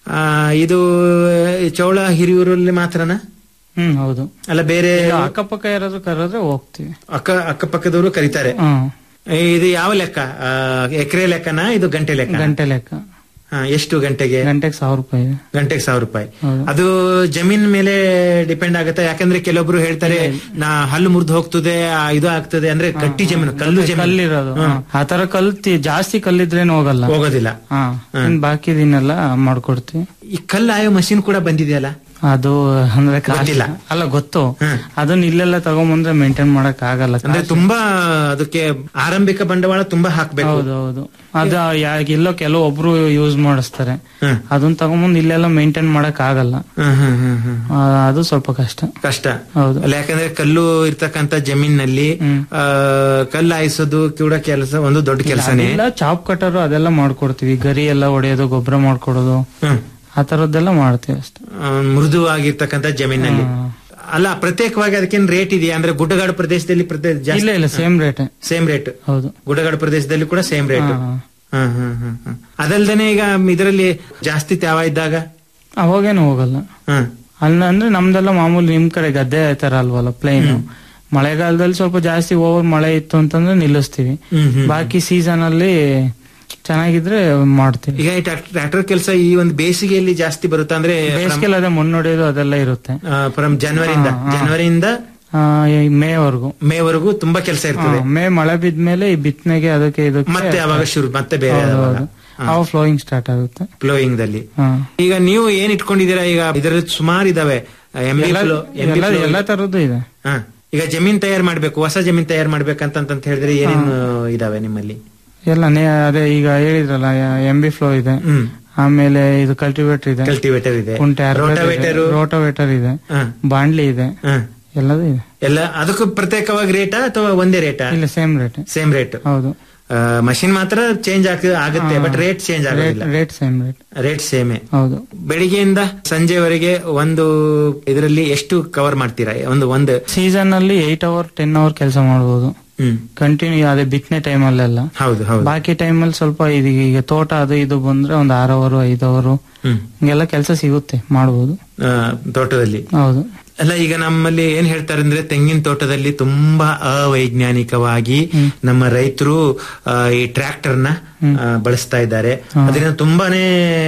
ಇದು ಚೌಳ ಹಿರಿಯೂರಲ್ಲಿ ಮಾತ್ರನಾ ಹ್ಮ್ ಹೌದು ಅಲ್ಲ ಬೇರೆ ಇಲ್ಲ, ಅಕ್ಕಪಕ್ಕ ಯಾರಾದ್ರೂ ಕರೆದ್ರೆ ಹೋಗ್ತೀವಿ ಅಕ್ಕ ಅಕ್ಕಪಕ್ಕದವರು ಕರೀತಾರೆ ಹ್ಮ್ ಇದು ಯಾವ ಲೆಕ್ಕ ಎಕರೆ ಲೆಕ್ಕನಾ ಇದು ಗಂಟೆ ಲೆಕ್ಕ ಗಂಟೆ ಲೆಕ್ಕ ಹಾ, ಎಷ್ಟು ಗಂಟೆಗೆ ಗಂಟೆಗೆ ಸಾವಿರ ರೂಪಾಯಿ ಇದೆ ಗಂಟೆಗೆ ಸಾವಿರ ರೂಪಾಯಿ ಹೌದು. ಅದು ಜಮೀನ್ ಮೇಲೆ ಡಿಪೆಂಡ್ ಆಗುತ್ತೆ ಯಾಕಂದ್ರೆ ಕೆಲವೊಬ್ರು ಹೇಳ್ತಾರೆ ನಾ ಹಲ್ಲು ಮುರಿದು ಹೋಗ್ತದೆ ಆ, ಇದು ಆಗ್ತದೆ ಅಂದ್ರೆ ಗಟ್ಟಿ ಜಮೀನು ಕಲ್ಲು ಜಮೀನು ಕಲ್ಲಿರೋದು ಆತರ ಕಲ್ ತಿ- ಜಾಸ್ತಿ ಕಲ್ಲಿದ್ರೇನು ಹೋಗಲ್ಲ ಹೋಗೋದಿಲ್ಲ ಹಾ ಇನ್ ಬಾಕಿದಿನೆಲ್ಲ ಮಾಡ್ಕೊಡ್ತೀವಿ ಈ ಕಲ್ಲು ಆಯೋ ಮಷಿನ್ ಕೂಡ ಬಂದಿದೆಯಲ್ಲ ಅದು ಅಂದ್ರೆ ಕಾಸ್ಟ್- ಗೊತ್ತಿಲ್ಲ. ಅಲ್ಲ ಗೊತ್ತು ಅದನ್ನ ಇಲ್ಲೆಲ್ಲ ತಗೊಂಬಂದ್ರೆ ಮೇಂಟೈನ್ ಮಾಡಕ್ ಆಗಲ್ಲ ಅಂದ್ರೆ ತುಂಬಾ ಅದಕ್ಕೆ ಆರಂಭಿಕ ಬಂಡವಾಳ ತುಂಬಾ ಹಾಕ್ಬೇಕು ಹೌದು ಹೌದು ಅದ ಯಾ- ಎಲ್ಲೋ ಕೆಲವೊಬ್ರು ಯೂಸ್ ಮಾಡಿಸ್ತಾರೆ ಹ್ಮ್. ಅದನ್ನ ತಗೊಂಬಂದ್ ಇಲ್ಲೆಲ್ಲ ಮೇಂಟೈನ್ ಮಾಡಕ್ ಆಗಲ್ಲ ಹ್ಮ್, ಹ್ಮ್, ಹ್ಮ್, ಹ್ಮ್. ಆ, ಅದು ಸ್ವಲ್ಪ ಕಷ್ಟ ಕಷ್ಟ ಹೌದು ಅಲ್ಲ ಯಾಕಂದ್ರೆ ಕಲ್ಲು ಇರ್ತಕ್ಕಂತ ಜಮೀನಲ್ಲಿ ಹ್ಮ್. ಆ, ಕಲ್ಲು ಆಯಿಸೋದು ಕೂಡ ಕೆಲಸ ಒಂದು ದೊಡ್ಡ ಕೆಲಸನೇ ಇಲ್ಲ ಚಾಪ್ ಕಟ್ಟರು ಅದೆಲ್ಲ ಮಾಡ್ಕೊಡ್ತೀವಿ ಗರಿ ಎಲ್ಲ ಹೊಡೆಯೋದು ಗೊಬ್ಬರ ಮಾಡ್ಕೊಡೋದು ಹ್ಮ್ ಆ ತರದ್ದೆಲ್ಲ ಮಾಡ್ತೀವಿ ಅಷ್ಟೇ ಆ, ಮೃದುವಾಗಿರ್ತಕ್ಕಂತ ಜಮೀನಲ್ಲಿ ಅಲ್ಲ ಪ್ರತ್ಯೇಕವಾಗಿ ಅದಕ್ಕೇನು ರೇಟ್ ಇದೆಯಾ ಅಂದ್ರೆ ಗುಡ್ಡಗಾಡು ಪ್ರದೇಶದಲ್ಲಿ ಇಲ್ಲ ಇಲ್ಲ ಸೇಮ್ ರೇಟ್ ಸೇಮ್ ರೇಟ್ ಹೌದು ಗುಡ್ಡಗಾಡು ಪ್ರದೇಶದಲ್ಲಿ ಕೂಡ ಸೇಮ್ ರೇಟ್ ಹಾ, ಅದಲ್ದೇನೆ ಈಗ ಇದರಲ್ಲಿ ಜಾಸ್ತಿ ತ್ಯಾವ ಇದ್ದಾಗ ಅವಾಗೇನು ಹೋಗಲ್ಲ ಹ್ಮ್ ಅಲ್ಲ ಅಂದ್ರೆ ನಮ್ದೆಲ್ಲ ಮಾಮೂಲಿ ನಿಮ್ ಕಡೆ ಗದ್ದೆ ತರ ಅಲ್ವಲ್ಲ ಪ್ಲೇನ್ ಮಳೆಗಾಲದಲ್ಲಿ ಸ್ವಲ್ಪ ಜಾಸ್ತಿ ಓವರ್ ಮಳೆ ಇತ್ತು ಅಂತಂದ್ರೆ ನಿಲ್ಲಿಸ್ತೀವಿ ಹ್ಮ್, ಹ್ಮ್. ಬಾಕಿ ಸೀಸನ್ ಅಲ್ಲಿ ಚೆನ್ನಾಗಿದ್ರೆ ಮಾಡ್ತೀವಿ ಈಗ ಈ ಟ್ರ್ಯಾಕ್ಟರ್ ಕೆಲಸ ಈ ಒಂದು ಬೇಸಿಗೆಯಲ್ಲಿ ಜಾಸ್ತಿ ಬರುತ್ತಾ ಅಂದ್ರೆ ಬೇಸಿಗೆಲ್ಲ ಅದೇ ಮಣ್ಣು ಹೊಡೆಯೋದು ಅದೆಲ್ಲ ಇರುತ್ತೆ ಫ್ರಮ್ ಜನವರಿಯಿಂದ ಹಾ, ಹಾ. ಜನವರಿಯಿಂದ ಆ, ಈ ಮೇವರೆಗೂ ಮೇವರೆಗೂ ತುಂಬಾ ಕೆಲಸ ಇರ್ತದೆ ಮೇ ಮಳೆ ಬಿದ್ಮೇಲೆ ಈ ಬಿತ್ತನೆಗೆ ಅದಕ್ಕೆ ಇದಕ್ಕೆ ಮತ್ತೆ ಅವಾಗ ಶುರು ಮತ್ತೆ ಬೇರೆ ಹೌದು, ಅವಾಗ. ಹೌದು. ಅವಾಗ ಫ್ಲೋಯಿಂಗ್ ಸ್ಟಾರ್ಟ್ ಆಗುತ್ತೆ ಫ್ಲೋಯಿಂಗ್ ದಲ್ಲಿ ಹಾ. ಈಗ ನೀವು ಏನ್ ಇಟ್ಕೊಂಡಿದ್ದೀರಾ ಈಗ ಇದರಲ್ಲಿ ಸುಮಾರು ಇದಾವೆ ಎಂ ಬಿ ಎಲ್ಲ- ಎಲ್ಲ ಎಲ್ಲ ತರದ್ದು ಇದೆ ಈಗ ಜಮೀನ್ ತಯಾರು ಮಾಡ್ಬೇಕು ಹೊಸ ಜಮೀನ್ ತಯಾರು ಮಾಡ್ಬೇಕಂತ ಹೇಳಿದ್ರೆ ಏನೇನು ಇದಾವೆ ನಿಮ್ಮಲ್ಲಿ ಎಲ್ಲ ನೇ- ಅದೇ ಈಗ ಹೇಳಿದ್ರಲ್ಲ ಎಂ ಬಿ ಫ್ಲೋ ಇದೆ ಆಮೇಲೆ ಇದು ಕಲ್ಟಿವೇಟರ್ ಇದೆ ಕಲ್ಟಿವೇಟರ್ ಇದೆ ಕುಂಟೆ ರೋಟಾವೇಟರ್ ರೋಟೋವೇಟರ್ ಇದೆ ಬಾಂಡ್ಲಿ ಇದೆ ಎಲ್ಲದೂ ಇದೆ ಎಲ್ಲ ಅದಕ್ಕೂ ಪ್ರತ್ಯೇಕವಾಗಿ ರೇಟಾ ಅಥವಾ ಒಂದೇ ರೇಟಾ ಇಲ್ಲ ಸೇಮ್ ರೇಟ್ ಸೇಮ್ ರೇಟ್ ಹೌದು ಮಷಿನ್ ಮಾತ್ರ ಚೇಂಜ್ ಆಗುತ್ತೆ ಬಟ್ ರೇಟ್ ಚೇಂಜ್ ಆಗೋದಿಲ್ಲ ರೇಟ್ ಸೇಮ್ ರೇಟ್ ರೇಟ್ ಸೇಮೇ ಹೌದು ಬೆಳಿಗ್ಗೆಯಿಂದ ಸಂಜೆವರೆಗೆ ಒಂದು ಇದರಲ್ಲಿ ಎಷ್ಟು ಕವರ್ ಮಾಡ್ತೀರಾ ಒಂದು ಒಂದು ಸೀಸನ್ ಅಲ್ಲಿ ಏಟ್ ಅವರ್ ಟೆನ್ ಅವರ್ ಕೆಲಸ ಮಾಡಬಹುದು ಹ್ಮ್ ಕಂಟಿನ್ಯೂ ಅದೇ ಬಿತ್ತನೆ ಟೈಮ್ ಅಲ್ಲೆಲ್ಲ ಹೌದು ಹೌದು ಬಾಕಿ ಟೈಮ್ ಅಲ್ಲಿ ಸ್ವಲ್ಪ ಇದು ಈಗ ತೋಟ ಅದು ಇದು ಬಂದ್ರೆ ಒಂದ್ ಆರ್ ಅವರು ಐದು ಅವರು ಹ್ಮ್ ಹಿಂಗೆಲ್ಲ ಕೆಲಸ ಸಿಗುತ್ತೆ ಮಾಡಬಹುದು ಆ, ತೋಟದಲ್ಲಿ ಹೌದು ಅಲ್ಲ ಈಗ ನಮ್ಮಲ್ಲಿ ಏನ್ ಹೇಳ್ತಾರೆ ಅಂದ್ರೆ ತೆಂಗಿನ ತೋಟದಲ್ಲಿ ತುಂಬಾ ಅವೈಜ್ಞಾನಿಕವಾಗಿ ನಮ್ಮ ರೈತರು ಈ ಟ್ರ್ಯಾಕ್ಟರ್ ನ ಆ, ಬಳಸ್ತಾ ಇದ್ದಾರೆ ಅದರಿಂದ ತುಂಬಾನೇ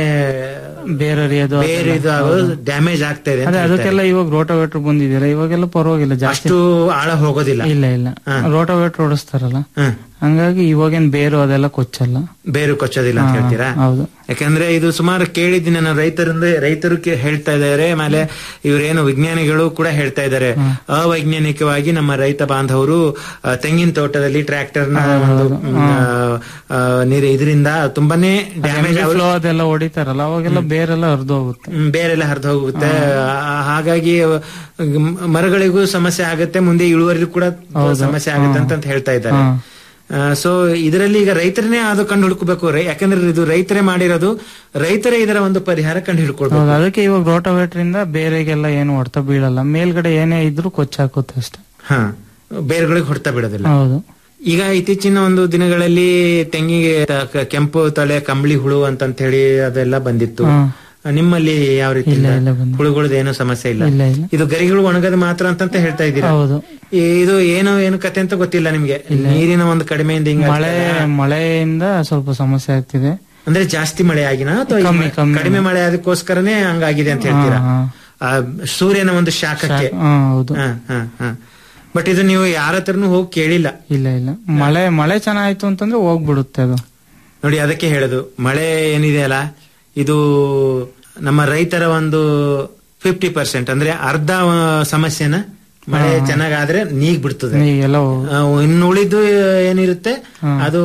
ಬೇರೆಯದು ಬೇರೆ ಇದು ಡ್ಯಾಮೇಜ್ ಆಗ್ತಾ ಇದೆ ಅಂತ ಅದೇ ಹೇಳ್ತಾರೆ. ಅದಕ್ಕೆಲ್ಲ ಇವಾಗ ರೋಟೋವೇಟರ್ ಬಂದಿದ್ದೀರಾ ಇವಾಗೆಲ್ಲ ಪರವಾಗಿಲ್ಲ ಜಾಸ್ತಿ ಅಷ್ಟು ಆಳ ಹೋಗೋದಿಲ್ಲ ಇಲ್ಲ ಇಲ್ಲ ರೋಟೋವೇಟರ್ ಓಡಿಸ್ತಾರಲ್ಲ ಹ್ಮ್. ಹಂಗಾಗಿ ಇವಾಗೇನ್ ಬೇರು ಅದೆಲ್ಲ ಕೊಚ್ಚಲ್ಲ ಬೇರು ಕೊಚ್ಚೋದಿಲ್ಲ ಅಂತ ಹಾ, ಹೇಳ್ತೀರಾ ಹೌದು ಯಾಕಂದ್ರೆ ಇದು ಸುಮಾರು ಕೇಳಿದ್ದೀನಿ ನಾನು ರೈತರಿಂದ ರೈತರು ಕೇ- ಹೇಳ್ತಾ ಇದ್ದಾರೆ ಆಮೇಲೆ ಇವರೇನು ವಿಜ್ಞಾನಿಗಳು ಕೂಡ ಹೇಳ್ತಾ ಇದ್ದಾರೆ ಅವೈಜ್ಞಾನಿಕವಾಗಿ ನಮ್ಮ ರೈತ ಬಾಂಧವರು ಆ, ತೆಂಗಿನ ತೋಟದಲ್ಲಿ ಟ್ರ್ಯಾಕ್ಟರ್ ನ ಒಂದು ಮ್, ಆ, ಆ, ನೀರು ಇದರಿಂದ ತುಂಬಾನೇ ಡ್ಯಾಮೇಜ್ ಫ್ಲೋ ಅದೆಲ್ಲ ಹೊಡಿತಾರಲ್ಲ ಅವಾಗೆಲ್ಲ ಬೇರೆಲ್ಲ ಹರಿದು ಹೋಗುತ್ತೆ ಬೇರೆಲ್ಲ ಹರಿದು ಹೋಗುತ್ತೆ ಆ, ಹಾಗಾಗಿ ಮ್, ಮರಗಳಿಗೂ ಸಮಸ್ಯೆ ಆಗುತ್ತೆ ಮುಂದೆ ಇಳುವರಿಗೂ ಕೂಡ ಸಮಸ್ಯೆ ಆಗುತ್ತೆ ಅಂತ ಅಂತ ಹೇಳ್ತಾ ಇದ್ದಾರೆ ಸೊ ಇದರಲ್ಲಿ ಈಗ ರೈತರನ್ನೇ ಅದು ಕಂಡು ಹುಡುಕಬೇಕು ರೈ- ಯಾಕಂದ್ರೆ ಇದು ರೈತರೇ ಮಾಡಿರೋದು ರೈತರೇ ಇದರ ಒಂದು ಪರಿಹಾರ ಕಂಡು ಹಿಡ್ಕೊಳ್ಬೇಕು ಹೌದು ಅದಕ್ಕೆ ಇವಾಗ ರೋಟೋವೇಟರ್ ಇಂದ ಬೇರೆಗೆಲ್ಲ ಏನು ಹೊಡ್ತಾ ಬೀಳಲ್ಲ ಮೇಲ್ಗಡೆ ಏನೇ ಇದ್ರೂ ಕೊಚ್ಚಾಕುತ್ತೆ ಅಷ್ಟೇ ಹಾ ಬೇರುಗಳಿಗೆ ಹೊಡ್ತಾ ಬಿಡೋದಿಲ್ಲ ಹೌದು ಈಗ ಇತ್ತೀಚಿನ ಒಂದು ದಿನಗಳಲ್ಲಿ ತೆಂಗಿಗೆ ತ- ಕ- ಕೆಂಪು ತಲೆ ಕಂಬಳಿ ಹುಳು ಅಂತಂತ ಹೇಳಿ ಅದೆಲ್ಲ ಬಂದಿತ್ತು ಹಾ. ನಿಮ್ಮಲ್ಲಿ ಯಾವ ರೀತಿ ಇಲ್ಲ, ಇಲ್ಲ ಬಂದಿಲ್ಲ. ಹುಳುಗಳದ್ದು ಏನೂ ಸಮಸ್ಯೆ ಇಲ್ಲ ಇಲ್ಲ ಇಲ್ಲ ಇದು ಗರಿಗಳು ಒಣಗದ ಮಾತ್ರ ಅಂತಂತ ಹೇಳ್ತಾ ಇದ್ದೀರಾ ಹೌದು ಈ- ಇದು ಏನು ಏನು ಕತೆ ಅಂತ ಗೊತ್ತಿಲ್ಲ ನಿಮ್ಗೆ ನೀರಿನ ಒಂದು ಕಡಿಮೆಯಿಂದ ಹಿಂಗ ಮಳೆ ಮಳೆಯಿಂದ ಸ್ವಲ್ಪ ಸಮಸ್ಯೆ ಆಗ್ತಿದೆ ಅಂದ್ರೆ ಜಾಸ್ತಿ ಮಳೆ ಆಗಿನ ಅಥವಾ ಕಮ್ಮಿ, ಈ ಕಮ್ಮಿ. ಕಡಿಮೆ ಮಳೆ ಅದಕ್ಕೋಸ್ಕರನೇ ಹಂಗಾಗಿದೆ ಅಂತ ಹೇಳ್ತೀರಾ ಹಾ, ಆ, ಸೂರ್ಯನ ಒಂದು ಶಾಖಕ್ಕೆ ಹಾ ಹೌದು ಬಟ್ ಇದು ನೀವು ಯಾರ ಹತ್ರನೂ ಹೋಗಿ ಕೇಳಿಲ್ಲ ಇಲ್ಲ ಇಲ್ಲ ಮಳೆ ಮಳೆ ಚೆನ್ನಾಯ್ತು ಅಂತಂದ್ರೆ ಹೋಗ್ಬಿಡುತ್ತೆ ಅದು ನೋಡಿ ಅದಕ್ಕೆ ಹೇಳೋದು ಮಳೆ ಏನಿದೆ ಅಲ್ಲ ಇದು ನಮ್ಮ ರೈತರ ಒಂದು ಫಿಫ್ಟಿ ಪರ್ಸೆಂಟ್ ಅಂದ್ರೆ ಅರ್ಧ ಆ, ಸಮಸ್ಯೆನ ಮಳೆ ಚೆನ್ನಾಗಾದ್ರೆ ನೀಗ್ ಬಿಡ್ತದೆ ಎಲ್ಲ ಆ, ಇನ್ನು ಉಳಿದು ಏನಿರುತ್ತೆ ಅದು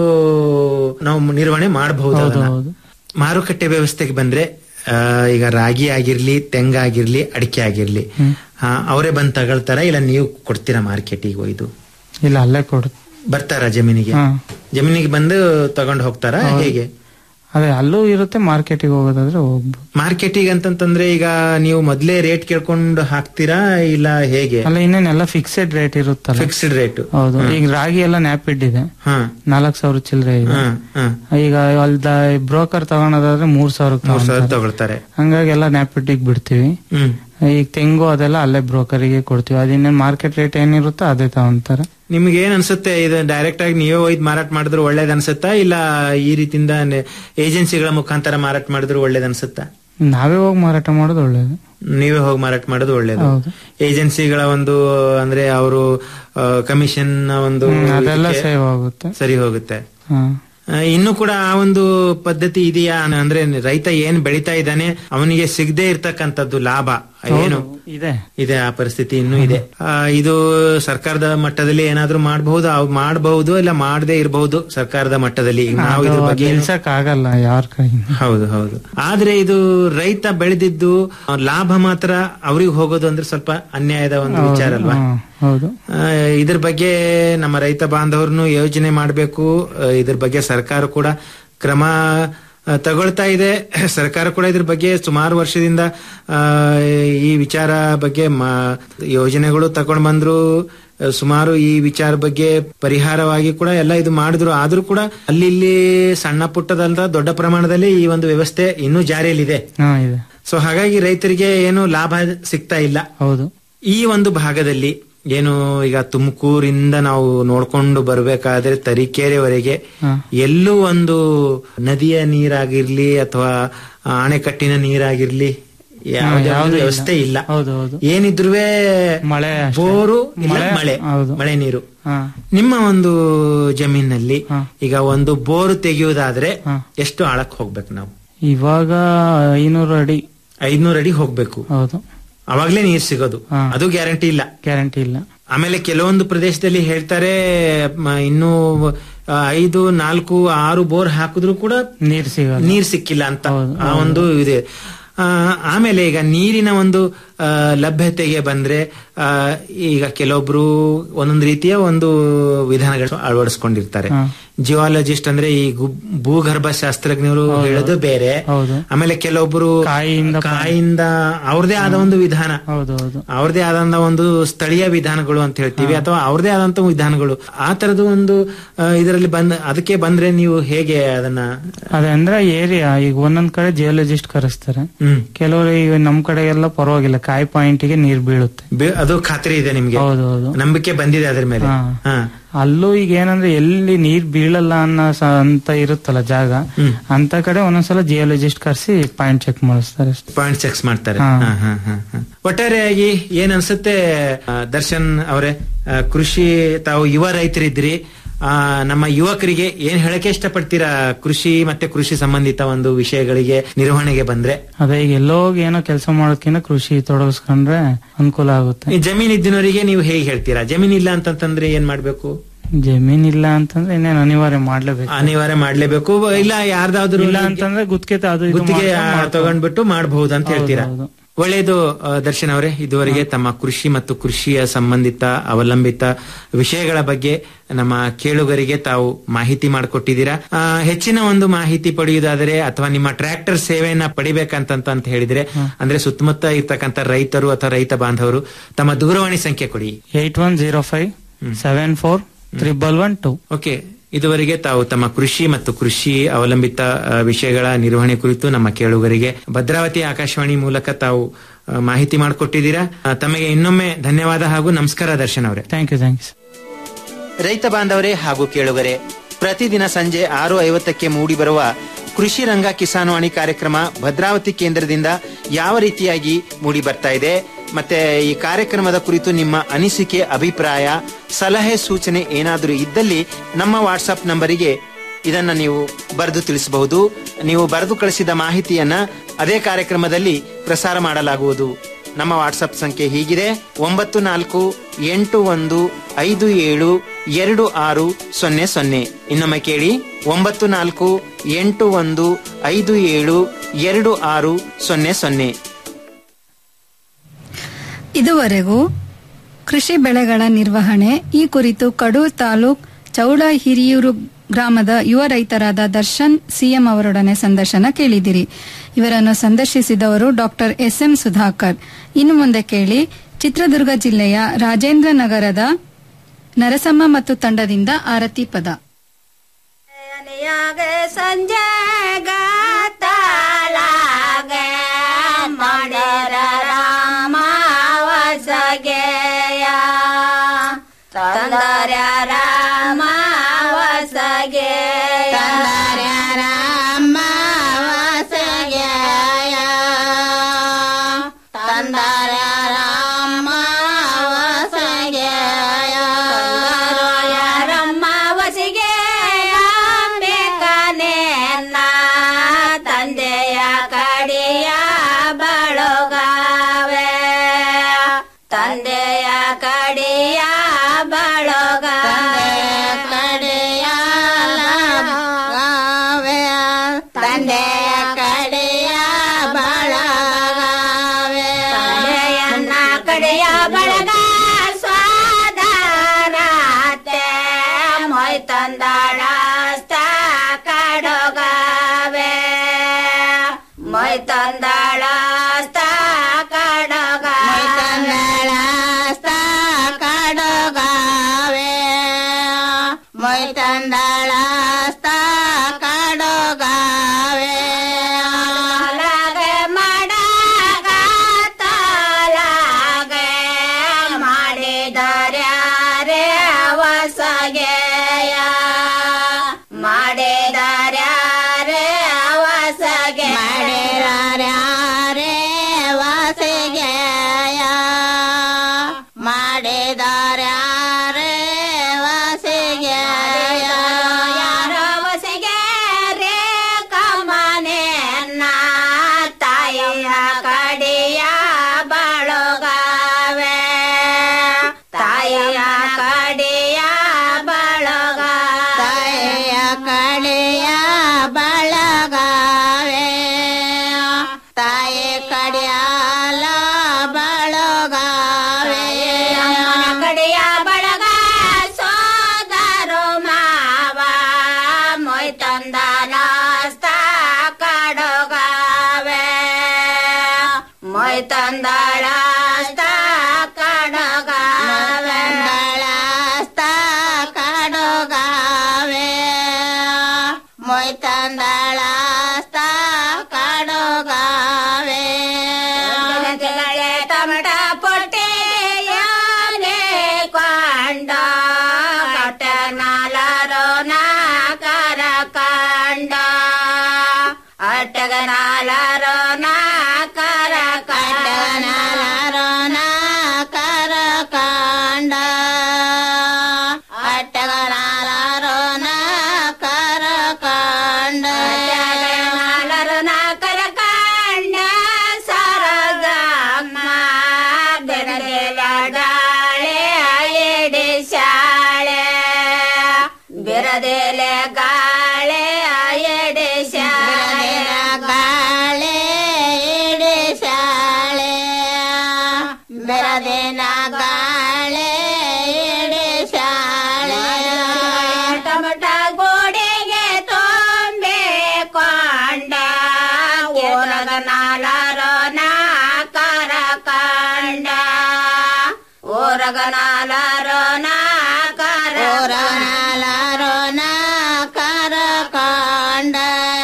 ನಾವು ನಿರ್ವಹಣೆ ಮಾಡಬಹುದು ಹೌದು ಅದನ್ನ. ಹೌದು ಮಾರುಕಟ್ಟೆ ವ್ಯವಸ್ಥೆಗೆ ಬಂದ್ರೆ ಆ, ಈಗ ರಾಗಿ ಆಗಿರ್ಲಿ ತೆಂಗಾಗಿರ್ಲಿ ಅಡಿಕೆ ಆಗಿರ್ಲಿ ಆ, ಅವರೇ ಬಂದ್ ತಗೊಳ್ತಾರ ಇಲ್ಲ ನೀವು ಕೊಡ್ತೀರಾ ಮಾರ್ಕೆಟಿಗೆ ಒಯ್ದು ಇಲ್ಲ ಅಲ್ಲೇ ಕೊಡುತ್ತೆ ಬರ್ತಾರ ಜಮೀನಿಗೆ ಹಾ. ಜಮೀನಿಗೆ ಬಂದು ತಗೊಂಡು ಹೋಗ್ತಾರಾ ಹೇಗೆ ಅದೇ ಅಲ್ಲೂ ಇರುತ್ತೆ ಮಾರ್ಕೆಟಿಗೆ ಹೋಗೋದಾದ್ರೆ ಹೋಗ್ಬೋದು ಮಾರ್ಕೆಟಿಗೆ ಅಂತಂತಂದ್ರೆ ಈಗ ನೀವು ಮೊದ್ಲೇ ರೇಟ್ ಕೇಳ್ಕೊಂಡು ಹಾಕ್ತೀರಾ ಇಲ್ಲ ಹೇಗೆ ಅಲ್ಲ ಇನ್ನೇನೆಲ್ಲ ಫಿಕ್ಸೆಡ್ ರೇಟ್ ಇರುತ್ತಲ್ಲ ಫಿಕ್ಸ್ಡ್ ರೇಟ್ ಹೌದು ಈಗ ರಾಗಿ ಎಲ್ಲ ನ್ಯಾಪಿಡ್ ಇದೆ ಹಾ ನಾಲ್ಕ್ ಸಾವಿರ ಚಿಲ್ಲರೆ ಇದೆ ಹಾ ಹಾ ಈಗ ಅಲ್ದ ಬ್ರೋಕರ್ ತಗೊಳೋದಾದ್ರೆ ಮೂರ್ ಸಾವಿರಕ್ಕೆ ಮೂರ್ ಸಾವಿರ ತಗೊಂತಾರೆ. ತಗೊಳ್ತಾರೆ ಹಂಗಾಗಿ ಎಲ್ಲ ನ್ಯಾಪಿಟಿಗೆ ಬಿಡ್ತೀವಿ ಹ್ಮ್ ಈಗ ತೆಂಗು ಅದೆಲ್ಲ ಅಲ್ಲೇ ಬ್ರೋಕರಿಗೆ ಕೊಡ್ತೀವಿ ಅದಿನ್ನೇನ್ ಮಾರ್ಕೆಟ್ ರೇಟ್ ಏನಿರುತ್ತೋ ಅದೇ ತಗೊಂತಾರೆ ನಿಮ್ಗೆ ಏನ್ ಅನ್ಸುತ್ತೆ ಇದು ಡೈರೆಕ್ಟ್ ಆಗಿ ನೀವೇ ಒಯ್ದು ಮಾರಾಟ ಮಾಡಿದ್ರು ಒಳ್ಳೇದ್ ಅನ್ಸುತ್ತಾ ಇಲ್ಲ ಈ ರೀತಿಯಿಂದ ಏಜೆನ್ಸಿಗಳ ಮುಖಾಂತರ ಮಾರಾಟ ಮಾಡಿದ್ರು ಒಳ್ಳೇದ್ ಅನ್ಸುತ್ತಾ ನಾವೇ ಹೋಗಿ ಮಾರಾಟ ಮಾಡೋದು ಒಳ್ಳೇದು ನೀವೇ ಹೋಗಿ ಮಾರಾಟ ಮಾಡೋದು ಒಳ್ಳೇದು ಹೌದು. ಏಜೆನ್ಸಿಗಳ ಒಂದು ಅಂದ್ರೆ ಅವರು ಕಮಿಷನ್ ಒಂದು ಹ್ಮ್, ಅದೆಲ್ಲ ಇದಕ್ಕೆ ಸೇವ್ ಆಗುತ್ತೆ ಸರಿ ಹೋಗುತ್ತೆ ಹಾ ಆ, ಇನ್ನು ಕೂಡ ಆ ಒಂದು ಪದ್ಧತಿ ಇದೆಯಾ ಅಂದ್ರೆ ರೈತ ಏನ್ ಬೆಳಿತಾ ಇದ್ದಾನೆ ಅವನಿಗೆ ಸಿಗದೆ ಇರ್ತಕ್ಕಂಥದ್ದು ಲಾಭ ಏನು ಇದೆ ಇದೆ ಆ ಪರಿಸ್ಥಿತಿ ಇನ್ನೂ ಇದೆ ಆ, ಇದು ಸರ್ಕಾರದ ಮಟ್ಟದಲ್ಲಿ ಏನಾದ್ರೂ ಮಾಡಬಹುದು ಮಾಡಬಹುದು ಇಲ್ಲ ಮಾಡದೇ ಇರಬಹುದು ಸರ್ಕಾರದ ಮಟ್ಟದಲ್ಲಿ ಈಗ ನಾವು ಇದ್ರ ಬಗ್ಗೆ ಏನು- ನಿಲ್ಸಕ್ ಆಗಲ್ಲ ಯಾರ ಕೈಯಿಂದ ಹೌದು ಹೌದು ಆದ್ರೆ ಇದು ರೈತ ಬೆಳೆದಿದ್ದು ಆ, ಲಾಭ ಮಾತ್ರ ಅವ್ರಿಗೆ ಹೋಗೋದು ಅಂದ್ರೆ ಸ್ವಲ್ಪ ಅನ್ಯಾಯದ ಒಂದು ವಿಚಾರ ಅಲ್ವಾ ಹಾ, ಹೌದು ಆ, ಇದ್ರ ಬಗ್ಗೆ ನಮ್ಮ ರೈತ ಬಾಂಧವರನ್ನು ಯೋಜನೆ ಮಾಡಬೇಕು ಇದ್ರ ಬಗ್ಗೆ ಸರ್ಕಾರ ಕೂಡ ಕ್ರಮ ಆ, ತಗೊಳ್ತಾ ಇದೆ ಸರ್ಕಾರ ಕೂಡ ಇದ್ರ ಬಗ್ಗೆ ಸುಮಾರು ವರ್ಷದಿಂದ ಆ, ಈ ವಿಚಾರ ಬಗ್ಗೆ ಮಾ- ಯೋಜನೆಗಳು ತಗೊಂಡ್ ಬಂದ್ರು ಆ, ಸುಮಾರು ಈ ವಿಚಾರ ಬಗ್ಗೆ ಪರಿಹಾರವಾಗಿ ಕೂಡ ಎಲ್ಲ ಇದು ಮಾಡಿದ್ರು ಆದ್ರೂ ಕೂಡ ಅಲ್ಲಿ ಇಲ್ಲಿ ಸಣ್ಣ ಪುಟ್ಟದಂತ ದೊಡ್ಡ ಪ್ರಮಾಣದಲ್ಲಿ ಈ ಒಂದು ವ್ಯವಸ್ಥೆ ಇನ್ನೂ ಜಾರಿಯಲ್ಲಿದೆ ಹಾ ಇದೆ ಸೊ ಹಾಗಾಗಿ ರೈತರಿಗೆ ಏನು ಲಾಭ ಸಿಗ್ತಾ ಇಲ್ಲ ಹೌದು ಈ ಒಂದು ಭಾಗದಲ್ಲಿ ಏನು ಈಗ ತುಮಕೂರಿಂದ ನಾವು ನೋಡ್ಕೊಂಡು ಬರ್ಬೇಕಾದ್ರೆ ತರೀಕೆರೆವರೆಗೆ ಹಾ. ಎಲ್ಲೂ ಒಂದು ನದಿಯ ನೀರಾಗಿರ್ಲಿ ಅಥವಾ ಅಣೆಕಟ್ಟಿನ ನೀರಾಗಿರ್ಲಿ ಯಾವುದೇ ಯಾವ್ದು ಒಂದು ಇಲ್ಲ. ವ್ಯವಸ್ಥೆ ಇಲ್ಲ ಹೌದು ಹೌದು ಏನಿದ್ರು ಮಳೆ ಅಷ್ಟೇ. ಬೋರು ಇಲ್ಲ ಮಳೆ, ಮಳೆ ಹೌದು. ಮಳೆ ನೀರು ಹಾ ನಿಮ್ಮ ಒಂದು ಜಮೀನಲ್ಲಿ ಈಗ ಒಂದು ಬೋರು ತೆಗೆಯುವುದಾದ್ರೆ ಎಷ್ಟು ಆಳಕ್ಕೆ ಹೋಗ್ಬೇಕು ನಾವು ಇವಾಗ ಐನೂರು ಅಡಿ ಐದ್ನೂರು ಅಡಿ ಹೋಗ್ಬೇಕು ಹೌದು ಅವಾಗ್ಲೇ ನೀರ್ ಸಿಗೋದು ಅದು ಗ್ಯಾರಂಟಿ ಇಲ್ಲ ಗ್ಯಾರಂಟಿ ಇಲ್ಲ ಆಮೇಲೆ ಕೆಲವೊಂದು ಪ್ರದೇಶದಲ್ಲಿ ಹೇಳ್ತಾರೆ ಮ, ಇನ್ನು ಆ, ಐದು ನಾಲ್ಕು ಆರು ಬೋರ್ ಹಾಕಿದ್ರು ಕೂಡ ನೀರ್ ಸಿಗಲ್ಲ ನೀರ್ ಸಿಕ್ಕಿಲ್ಲ ಅಂತ ಆ ಒಂದು ಇದೆ ಆ, ಆಮೇಲೆ ಈಗ ನೀರಿನ ಒಂದು ಆ, ಲಭ್ಯತೆಗೆ ಬಂದ್ರೆ ಆ, ಈಗ ಕೆಲವೊಬ್ರು ಒಂದೊಂದು ರೀತಿಯ ಒಂದು ವಿಧಾನಗಳು ಅಳವಡಿಸ್ಕೊಂಡಿರ್ತಾರೆ ಜಿಯಾಲಜಿಸ್ಟ್ ಅಂದ್ರೆ ಈ ಗು- ಭೂಗರ್ಭ ಶಾಸ್ತ್ರಜ್ಞರು ಹೇಳೋದು ಬೇರೆ ಹೌದು ಆಮೇಲೆ ಕೆಲವೊಬ್ರು ಕಾಯಿಯಿಂದ ಕಾಯಿಂದ ಅವ್ರದೇ ಆದ ಒಂದು ವಿಧಾನ ಹೌದು ಹೌದು ಅವ್ರದೇ ಆದಂತ ಒಂದು ಸ್ಥಳೀಯ ವಿಧಾನಗಳು ಅಂತ ಹೇಳ್ತೀವಿ ಅಥವಾ ಅವ್ರದೇ ಆದಂತ ವಿಧಾನಗಳು ಆ ತರದ ಒಂದು ಇದರಲ್ಲಿ ಬಂದ ಅದಕ್ಕೆ ಬಂದ್ರೆ ನೀವು ಹೇಗೆ ಅದನ್ನ ಅದಂದ್ರೆ ಏರಿಯಾ ಈಗ ಒಂದೊಂದ್ ಕಡೆ ಜಿಯೋಲಜಿಸ್ಟ್ ಕರೆಸ್ತಾರೆ ಹ್ಮ್. ಕೆಲವರು ಈಗ ನಮ್ ಕಡೆ ಎಲ್ಲ ಪರವಾಗಿಲ್ಲ ಕಾಯಿ ಪಾಯಿಂಟ್ ಗೆ ನೀರ್ ಬೀಳುತ್ತೆ ಬೆ- ಅದು ಖಾತ್ರಿ ಇದೆ ನಿಮ್ಗೆ ಹೌದು ಹೌದು ನಂಬಿಕೆ ಬಂದಿದೆ ಅದ್ರ ಮೇಲೆ ಹಾ. ಹಾ. ಅಲ್ಲೂ ಈಗ ಏನಂದ್ರೆ ಎಲ್ಲಿ ನೀರ್ ಬೀಳಲ್ಲ ಅನ್ನೋ ಸ- ಅಂತ ಇರುತ್ತಲ್ಲ ಜಾಗ ಅಂತ ಕಡೆ ಒಂದೊಂದ್ಸಲ ಜಿಯೋಲಜಿಸ್ಟ್ ಕರ್ಸಿ ಪಾಯಿಂಟ್ ಚೆಕ್ ಮಾಡಿಸ್ತಾರೆ ಅಷ್ಟೇ. ಪಾಯಿಂಟ್ ಚೆಕ್ಸ್ ಮಾಡ್ತಾರೆ ಹಾ. ಹಾ, ಹಾ, ಹಾ, ಹಾ. ಒಟ್ಟಾರೆಯಾಗಿ ಏನ್ ಅನ್ಸುತ್ತೆ ಆ, ದರ್ಶನ್ ಅವರೇ ಆ, ಕೃಷಿ ತಾವು ಯುವ ರೈತರಿದ್ರಿ ಆ, ನಮ್ಮ ಯುವಕರಿಗೆ ಏನ್ ಹೇಳಕ್ಕೆ ಇಷ್ಟಪಡ್ತೀರಾ ಕೃಷಿ ಮತ್ತೆ ಕೃಷಿ ಸಂಬಂಧಿತ ಒಂದು ವಿಷಯಗಳಿಗೆ ನಿರ್ವಹಣೆಗೆ ಬಂದ್ರೆ ಅದೇ ಈಗ ಎಲ್ಲೋ ಹೋಗಿ ಏನೋ ಕೆಲಸ ಮಾಡೋದ್ಕಿಂತ ಕೃಷಿ ತೊಡಗಿಸ್ಕೊಂಡ್ರೆ ಅನುಕೂಲ ಆಗುತ್ತೆ ಈ ಜಮೀನ್ ಇದ್ದಿನವರಿಗೆ ನೀವು ಹೇಗೆ ಹೇಳ್ತೀರಾ ಜಮೀನ್ ಇಲ್ಲ ಅಂತಂತಂದ್ರೆ ಏನ್ ಮಾಡ್ಬೇಕು ಜಮೀನ್ ಇಲ್ಲ ಅಂತಂದ್ರೆ ಇನ್ನೇನು ಅನಿವಾರ್ಯ ಮಾಡ್ಲೇಬೇಕು ಅನಿವಾರ್ಯ ಮಾಡ್ಲೇಬೇಕು ಇಲ್ಲ ಯಾರ್ದಾದ್ರು ಇಲ್ಲ ಅಂತಂದ್ರೆ ಗುತ್ತಿಗೆ ಅದು ಇದು ಗುತ್ತಿಗೆ ಮಾಡ್ಕೊಂಡ್ ಆ, ಮಾಡ್ಕೊ- ತಗೊಂಡ್ಬಿಟ್ಟು ಮಾಡಬಹುದು ಅಂತ ಹೌದು, ಹೇಳ್ತೀರಾ ಹೌದು. ಒಳ್ಳೆಯದು ಆ, ದರ್ಶನ್ ಅವರೇ ಇದುವರೆಗೆ ತಮ್ಮ ಕೃಷಿ ಮತ್ತು ಕೃಷಿಯ ಸಂಬಂಧಿತ ಅವಲಂಬಿತ ವಿಷಯಗಳ ಬಗ್ಗೆ ನಮ್ಮ ಕೇಳುಗರಿಗೆ ತಾವು ಮಾಹಿತಿ ಮಾಡಿಕೊಟ್ಟಿದ್ದೀರಾ ಆ, ಹೆಚ್ಚಿನ ಒಂದು ಮಾಹಿತಿ ಪಡೆಯುವುದಾದರೆ ಅಥವಾ ನಿಮ್ಮ ಟ್ರ್ಯಾಕ್ಟರ್ ಸೇವೆಯನ್ನ ಪಡಿಬೇಕಂತ ಅಂತ ಹೇಳಿದ್ರೆ ಅಂದ್ರೆ ಸುತ್ತಮುತ್ತ ಇರ್ತಕ್ಕಂಥ ರೈತರು ಅಥವಾ ರೈತ ಬಾಂಧವರು ತಮ್ಮ ದೂರವಾಣಿ ಸಂಖ್ಯೆ ಕೊಡಿ eight one zero five seven four triple one two okay ಇದುವರೆಗೆ ತಾವು ತಮ್ಮ ಕೃಷಿ ಮತ್ತು ಕೃಷಿ ಅವಲಂಬಿತ ಆ, ವಿಷಯಗಳ ನಿರ್ವಹಣೆ ಕುರಿತು ನಮ್ಮ ಕೇಳುಗರಿಗೆ ಭದ್ರಾವತಿ ಆಕಾಶವಾಣಿ ಮೂಲಕ ತಾವು ಆ, ಮಾಹಿತಿ ಮಾಡಿಕೊಟ್ಟಿದ್ದೀರಾ ಆ, ತಮಗೆ ಇನ್ನೊಮ್ಮೆ ಧನ್ಯವಾದ ಹಾಗೂ ನಮಸ್ಕಾರ ದರ್ಶನ್ ಅವರೇ ಥ್ಯಾಂಕ್ ಯು ಥ್ಯಾಂಕ್ ಯು ರೈತ ಬಾಂಧವರೇ ಹಾಗೂ ಕೇಳುಗರೆ ಪ್ರತಿದಿನ ಸಂಜೆ ಆರು ಐವತ್ತಕ್ಕೆ ಮೂಡಿ ಬರುವ ಕೃಷಿ ರಂಗ ಕಿಸಾನ್ವಾಣಿ ಕಾರ್ಯಕ್ರಮ ಭದ್ರಾವತಿ ಕೇಂದ್ರದಿಂದ ಯಾವ ರೀತಿಯಾಗಿ ಮೂಡಿ ಬರ್ತಾ ಇದೆ ಮತ್ತೆ ಈ ಕಾರ್ಯಕ್ರಮದ ಕುರಿತು ನಿಮ್ಮ ಅನಿಸಿಕೆ ಅಭಿಪ್ರಾಯ ಸಲಹೆ ಸೂಚನೆ ಏನಾದರೂ ಇದ್ದಲ್ಲಿ ನಮ್ಮ ವಾಟ್ಸಪ್ ನಂಬರಿಗೆ ಇದನ್ನ ನೀವು ಬರೆದು ತಿಳಿಸಬಹುದು ನೀವು ಬರೆದು ಕಳಿಸಿದ ಮಾಹಿತಿಯನ್ನ ಅದೇ ಕಾರ್ಯಕ್ರಮದಲ್ಲಿ ಪ್ರಸಾರ ಮಾಡಲಾಗುವುದು ನಮ್ಮ ವಾಟ್ಸಪ್ ಸಂಖ್ಯೆ ಹೀಗಿದೆ ಒಂಬತ್ತು ನಾಲ್ಕು ಎಂಟು ಒಂದು ಐದು ಏಳು ಎರಡು ಆರು ಸೊನ್ನೆ ಸೊನ್ನೆ ಇನ್ನೊಮ್ಮೆ ಕೇಳಿ ಒಂಬತ್ತು ನಾಲ್ಕು ಎಂಟು ಒಂದು ಐದು ಏಳು ಎರಡು ಆರು ಸೊನ್ನೆ ಸೊನ್ನೆ ಇದುವರೆಗೂ ಕೃಷಿ ಬೆಳೆಗಳ ನಿರ್ವಹಣೆ ಈ ಕುರಿತು ಕಡೂರ್ ತಾಲೂಕ್ ಚೌಡ ಹಿರಿಯೂರು ಗ್ರಾಮದ ಯುವ ರೈತರಾದ ದರ್ಶನ್ ಸಿಎಂ ಅವರೊಡನೆ ಸಂದರ್ಶನ ಕೇಳಿದಿರಿ ಇವರನ್ನು ಸಂದರ್ಶಿಸಿದವರು ಡಾಕ್ಟರ್ ಎಸ್ ಎಂ ಸುಧಾಕರ್ ಇನ್ನು ಮುಂದೆ ಕೇಳಿ ಚಿತ್ರದುರ್ಗ ಜಿಲ್ಲೆಯ ರಾಜೇಂದ್ರ ನಗರದ ನರಸಮ್ಮ ಮತ್ತು ತಂಡದಿಂದ ಆರತಿ ಪದ ಸಂಜೆ ಗಾತಲಾಗೆ ಮಾಡಿರ ರಾಮ ವಸಗೆಯ ತಂದರ ರಾಮ ವಸಗೆಯ ತಂದರ ರಾಮ ವಸಗೆಯ ತಂದರ ರಾಮ ವಸಗೆಯ ರಮ್ಮ ವಸಿಗೆಯ ಬೇಕನೇನ ತಂದೆಯ ಕಡಿಯ ಬಳಗಾವೆ ತಂದೆಯ ಕಡಿಯ ಬಳಗಾವೆ ಕಡಿಯ ತಂದೆಯ ಕಡಿಯ ಬಳಗಾವೆ ತಂದೆಯನ್ನ ಕಡಿಯ ಬಳಗ ಸ್ವಾದಾರಾತೆ ಮೊಯ್ ತಂದಾಳಸ್ತ ಕಡಗಾವೆ ಮೊಯ್ ತಂದಾಳಸ್ತ ಕಡಗ ಮೊಯ್ ತಂದಾಳಸ್ತ ಕಡಗಾವೆ ಮೊಯ್ ತಂದಾಳಸ್ತ ಕಡಗಾವೆ ತಾಲಾಗೆ ಮಾಡಗ ತಾಲಾಗೆ ಮಾಡಿದರ್ಯಾರೆ ಅವಸಗೆಯ ಮಾಡಿದರ್ಯಾರೆ ಅವಸಗೆ ಮಾಡಿದರ್ಯಾರೆ ಕಡೆಯ ಬಳಗಾವೆ ತಾಯಿ ಕಡಿಯಾಲ ಬಳಗಾವೆ ಕಡೆಯ ಬಳಗ ಸೋದರೋ ಮಾವ ಮೊಯ್ ತಂದ ನಾಸ್ತ ಕಡಗಾವೆ ಮೊಯ್ ತಂದಳಾಸ್ತ ಕಡಗಾವೆ ದಳಾಸ್ತ ಕಡಗಾವೆ ಮೊಯ್ ತಂದಳಾಸ್ತ ಕಡಗಾವೆ ಟಮಟ ಪೊಟ್ಟೆ ಯಾನೆ ಕೊಂಡ ಕಟನಾಲರೋ ನಾಕರ ಕಂಡ ಅಟಗನಾಲರೋ ನಾಕರ ಕಟನಾಲರೋ ನಾಕರ ಕಂಡ ಅಟಗನಾಲರೋ ನಾಕರ ಕಂಡ ಅಟಗನಾಲರೋ ನಾಕರ ಕಂಡ ಸರಗಮ್ಮ ಬೆರದೆಲೆ ಎಡೆ ಶಾಳೆ ಬೆರದೆಲೆ ಗಾಳೆ ಎಡೆ ಶಾಳೆ ಗಾಳೆ ಎಡೆ ಶಾಳೆ ಬೆರದಿನ ಗಾಳೆ ಎಡೆ ಶಾಳೆ ಟಮಟ ಗೋಡೆಗೆ ತೊಂಬೆ ಕೊಂಡ ಓರಗನಾಲರೋ ನಾಕರ ಕಂಡ ಓರಗನಾಲರೋ ನಾಕರ ಓರಗನಾಲರೋ ನಾಕರ ಕಂಡ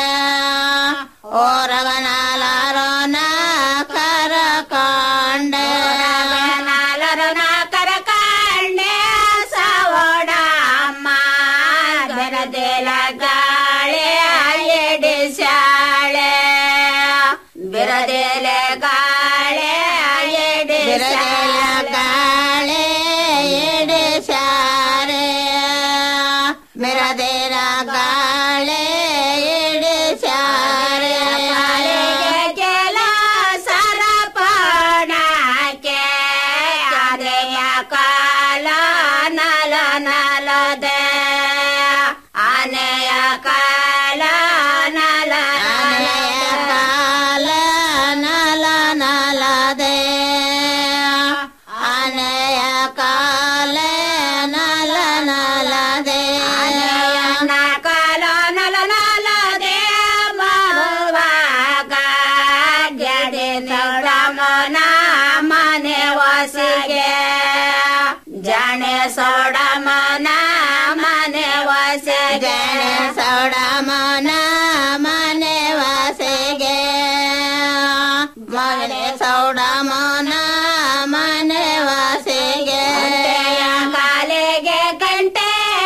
ಓರಗನಾಲರೋ ನಾಕರ ಕಂಡ ಓರಗನಾಲರೋ ನಾಕರ ಕಂಡೆ ಸವಡಮ್ಮ ಬೆರದೆಲ ಗಾಳೆ ಎಡೆ ಶಾಳೆ ಬಿರದೆಲೆ ಗಾಳೆ ಎಡೆ ಗಾಳೆ ಎಡೆ ಶಾರೆ ಮಿರದೇರ ಗಾಳೆ ಎಡೆ ಶಾರೆ ಕೆಲ ಸರಪಣಕ್ಕೆ ಅರೆಯ ಕಾಲ ನಲ ನಲದೆ ಆನೆಯ ಕಾಲ ನಲ ಆನೆಯ ಕಾಲ ನಲ ನಲದೆ ಆನೆಯ ಕಾಲ ನಲ ನಲದೆ ಆನೆಯ ಕಾಲ ನಲ ನಲದೆ ಮಾಡುವಾಗ ಜಡೆ ಸೌಡಮನ ಮನೆ ವಸಿಗೆ ಜಾಣೆ ಸೌಡಮನ ಮನೆ ವಸಿಗೆ ಸೌಡಮನ ಮನೆ ವಸಿಗೆ ಮನೆ ಸೌಡಮನ ಮನೆ ವಸಿಗೆ ಕಾಲಿಗೆ ಗಂಟೆ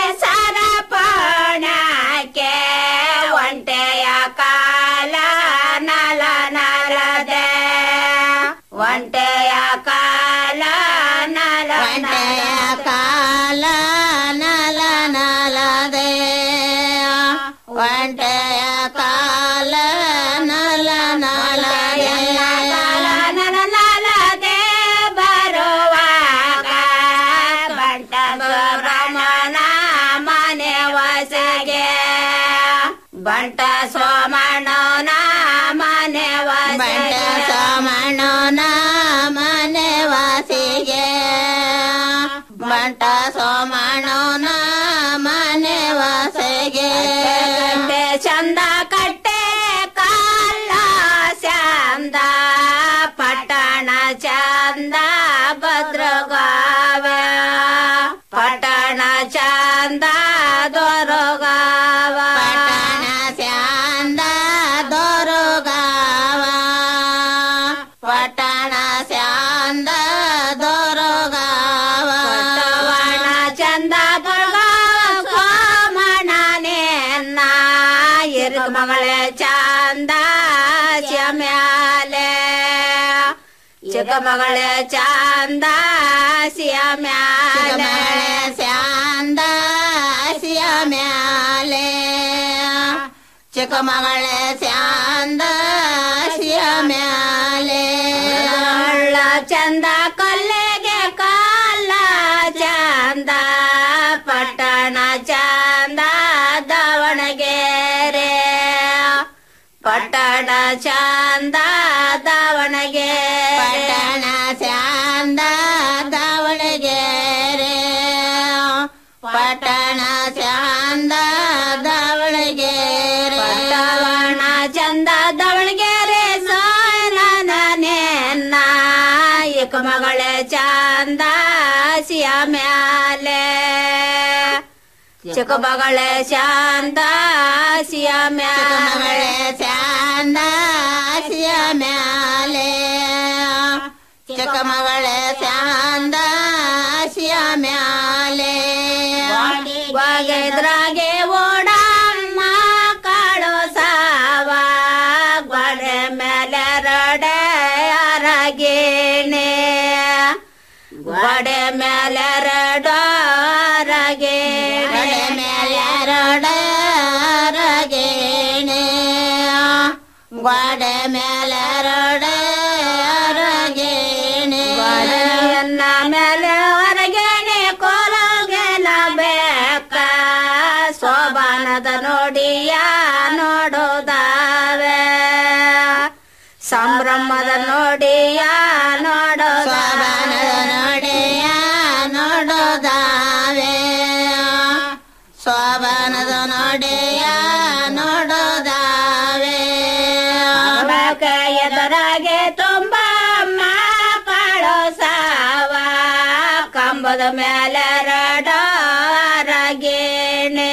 ಸರಪಣಕ್ಕೆ ಒಂಟೆಯ ಕಾಲ ನಲ ನಲದೆ ಒಂಟೆಯ ಕಾಲ ನಲ ಒಂಟೆಯ ಕಾಲ ನಲ ನಲದೆ ಒಂಟೆಯ ಕಾಲ ನಲ ನಲದೆ ಕಾಲ ನಲ ನಲದೆ ಬರುವಾಗ ಬಂಟ ಸುಬ್ರಹ್ಮಣ ಮನೆ ವಸಗೆ ಬಂಟ ಸೋಮಣ್ಣನ ಮನೆ ಬಂಟ ಸೋಮಣ್ಣನ ಮನೆ ವಾಸಿಗೆ ಬಂಟ ಸೋಮಣ್ಣನ ಮನೆ ವಾಸಿಗೆ ಚಂದ ಕಟ್ಟೆ ಕಾಲ ಚಂದ ಪಟ್ಟಣ ಚಂದ ಭದ್ರಗಾವ ಪಟ್ಟಣ ಚಂದ ದೊರಗಾವ ಪಟ್ಟಣ ಚಂದ ದೊರಗಾವ ಪಟ್ಟಣ ಚಂದ ದೊರಗಾವ ಪಟ್ಟಣ ಚಂದ ದೊರಗಾವ ಸೋಮಣ್ಣನೇ ಇರುಕ ಮಗಳೇ ಚಂದ ಶ್ಯಾಮ್ಯಾಲೆ ಚಿಕ್ಕ ಮಗಳೇ ಚಂದ ಶ್ಯಾಮ್ಯಾಲೆ ಚಂದ ಶ್ಯಾಮ್ಯಾಲೆ ಚಿಕ್ಕ ಮಗಳೇ ಚಂದ ಶ್ಯಾಮ್ಯಾಲೆ ಚಂದ ಕಲ್ಲೆಗೆ ಕಾಲ ಚಂದ ಪಟ್ಟಣ ಚಂದ ದವಣ ಪಟ್ಟಣ ಚಂದ ದಾವಣಗೆರೆ ಪಟ್ಟಣ ಚಂದ ದಾವಣಗೆರೆ ಪಟ್ಟಣ ಚಂದ ದಾವಣಗೆರೆ ಪಟ್ಟಣ ಚಂದ ದಾವಣಗೆರೆ ಸೋನನೇನ್ನ ಏಕ ಮಗಳೇ ಚಂದ ಸಿಯ ಮ್ಯಾಲೆ ಚಿಕ್ಕ ಮಗಳೇ ಶಾಂತ ಸಿಯ ಮ್ಯಾಲೆ ಶಾಂತ ಸಿಯ ಮ್ಯಾಲೆ ಚಿಕ್ಕ ಮಗಳೇ ಶಾಂತ ಸಿಯ ಮ್ಯಾಲೆ ಒಗೆದ್ರಾಗೆ ಓಡಮ್ಮ ಕಾಳು ಸಾವ ಗೊಡೆ ಮೇಲೆ ರಡೆ ಅರಗೇಣೆ ಗೋಡೆ ಮೇಲೆ ರಡೋರಗೆ ಗೋಡೆ ಮೇಲೆ ರಡೋರಗೇಣೆ ಗೋಡೆ ಮೇಲೆ ರಡೋರಗೇಣೆ ಗೋಡೆಯನ್ನ ಮೇಲೆ ಹೊರಗೇಣೆ ಕೋಲಗೆಲ ಬೇಕ ಸೋಬಾನದ ನೋಡಿಯ ನೋಡೋದಾವೆ ಸಂಭ್ರಮದ ನೋಡಿಯ ನೋಡೋ ಸೋಬಾನದ ನೋಡಿಯ ನೋಡೋದಾವೆ ಸೋಬಾನದ ನೋಡಿಯ ನೋಡೋದಾವೆ ಎದುರಾಗೆ ತುಂಬ ಕಾಳೋ ಸಾವ ಕಂಬದ ಮೇಲೆ ರಡೋರಗೇಣೆ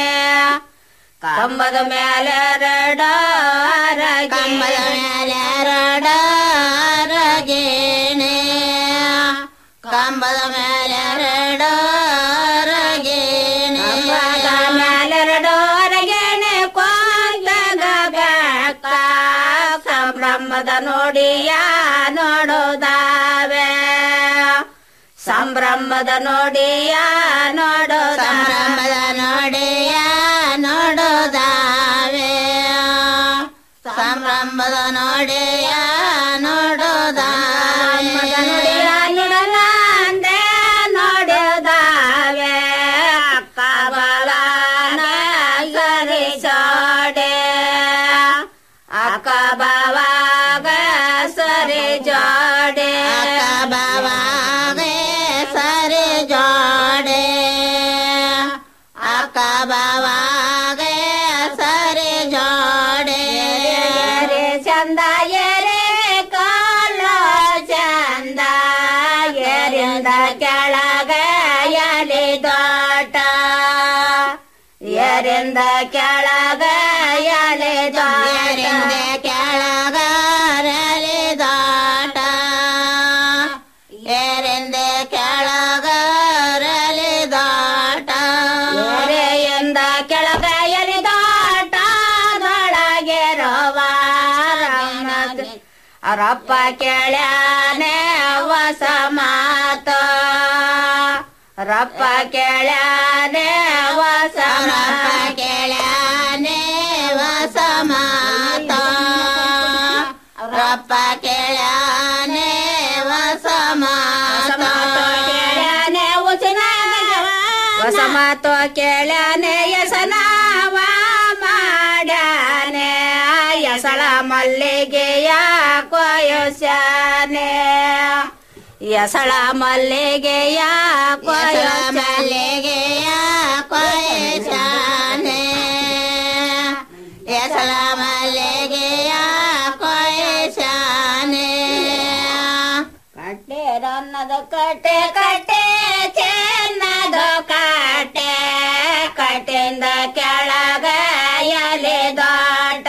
ಕಂಬದ ಮೇಲೆ ರಡೋರಗೆ ಕಂಬದ ಮೇಲೆ ರಡೋರಗೇಣೆ ಕಂಬದ ಮೇಲೆ ರಡೋರಗೇಣೆ ಕಂಬದ ಮೇಲೆ ರಡೋರಗೇಣೆ ಕೊಂದಾಗ ಬೇಕ ಸಂಭ್ರಮದ ನೋಡಿಯ ನೋಡೋದಾವೆ ಸಂಭ್ರಮದ ನೋಡಿಯ ನೋಡೋ ಸಂಭ್ರಮದ ನೋಡಿಯ ನೋಡೋದಾವೆ ಸಂಭ್ರಮದ ನೋಡಿಯ ನೋಡೋದಾವೆ ನೋಡಲಾಂದೆ ನೋಡೋದಾವೆ ಅಕ್ಕ ಬಾಲನ ಸರಿ ಜೋಡೆ ಅಕ್ಕ ಬಾವಾಗ ಸರಿ ಜೋಡೆ ಅಕ್ಕ ಬಾವಾಗ ಸರಿ ಜೋಡೆ ಅಕ್ಕ ಬಾವಾಗ ಸರಿ ಜೋಡೆ ಚಂದ ಎರೆ ಕಾಲ ಚಂದ ಎರಿಂದ ಕೆಳಗ ಎಲೆ ದೋಟ ಎರಿಂದ ಕೆಳಗ ಎಲೆ ಎರಿಂದ ಕೆಳಗ ಎಲೆ ದಾಟ ಎರಿಂದ ಕೆಳಗ ಎಲೆ ದಾಟ ಎರೆಯಿಂದ ಕೆಳಗ ಎಲೆ ದಾಟ ದೊಳಗೆ ಅವರಪ್ಪ ಕೇಳ್ಯಾನೆ ಹೊಸ ಮಾತ ರಪ್ಪ ಕೇಳ್ಯಾನೆ ಹೊಸ ರಪ್ಪ ಕೇಳ್ಯಾನೆ ಹೊಸ ಮಾತ ರಪ್ಪ ಕೇಳ್ಯಾನೆ ಹೊಸ ಮಾತ ಕೇಳ್ಯಾನೆ ಉಸಿನ ಹೊಸ ಮಾತು ಕೇಳ್ಯಾನೆ ಯಸನಾವ ಮಾಡ್ಯಾನೆ ಯಸಳ ಮಲ್ಲಿಗೆಯ ಕೊಯಸ್ಯಾನೆ ಯಸಳ ಮಲ್ಲಿಗೆಯ ಕೊಯ ಮಲ್ಲಿಗೆಯ ಕೊಯಸ್ಯಾನೆ ಯಸಳ ಮಲ್ಲಿಗೆಯ ಕೊಯಸ್ಯಾನೆ ಕಟ್ಟೆ ರನ್ನದ ಕಟ್ಟೆ ಕಟ್ಟೆ ಚೆನ್ನದ ಕಟ್ಟೆ ಕಟ್ಟೆಯಿಂದ ಕೆಳಗ ಎಲೆ ದಾಟ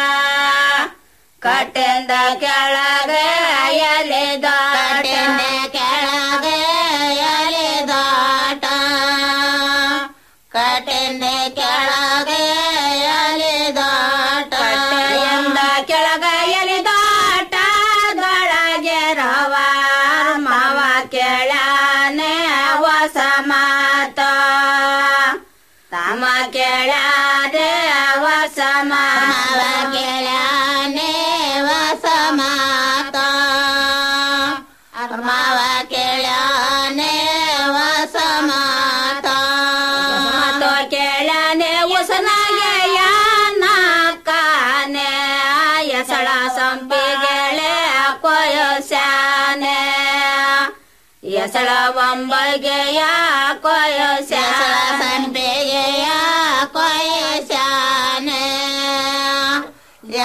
ಕಟ್ಟೆಯಿಂದ ಕೆಳಗ ಎಲೆ ದಾಟ ಕೆಳಗ ಎಲೆ ದಾಟ ಕಟ್ಟೆಯಿಂದ ಕೆಳಗ ಎಲೆ ದಾಟ ಕಟ್ಟೆಯಿಂದ ಕೆಳಗ ಎಲೆ ದಾಟ ದೊಳಗೆ ರವಾರ ಮಾವ ಕೇಳಾನೆ ಹೊಸ ಮಾತ ತಮ ಕೇಳಾನೆ ಹೊಸ ಮಾವ ಕೇಳಾನೆ ಹೊಸ ಮಾತ ಮಾವ ಕೇಳಾನೆ ಹೊಸ ಮಾತ ಮಾತು ಕೇಳಾನೆ ಹೊಸನಾಗೆ ಯಾನ ಕಾನೆ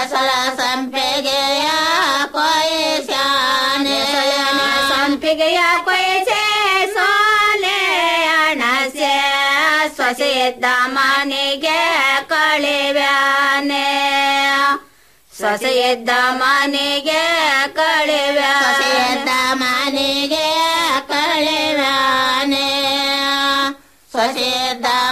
ನೆಸಳ ಸಂಪಿಗೆಯ ಕೊಯ್ಸಾನೆ ಸಂಪಿಗೆಯ ಕೊಯ್ಸೆ ಸೋಲೆ ಅಣಸೆ ಸೊಸೆಯಿದ್ದ ಮನೆಗೆ ಕಳಿವ್ಯಾನೆ ಸೊಸೆಯಿದ್ದ ಮನೆಗೆ ಕ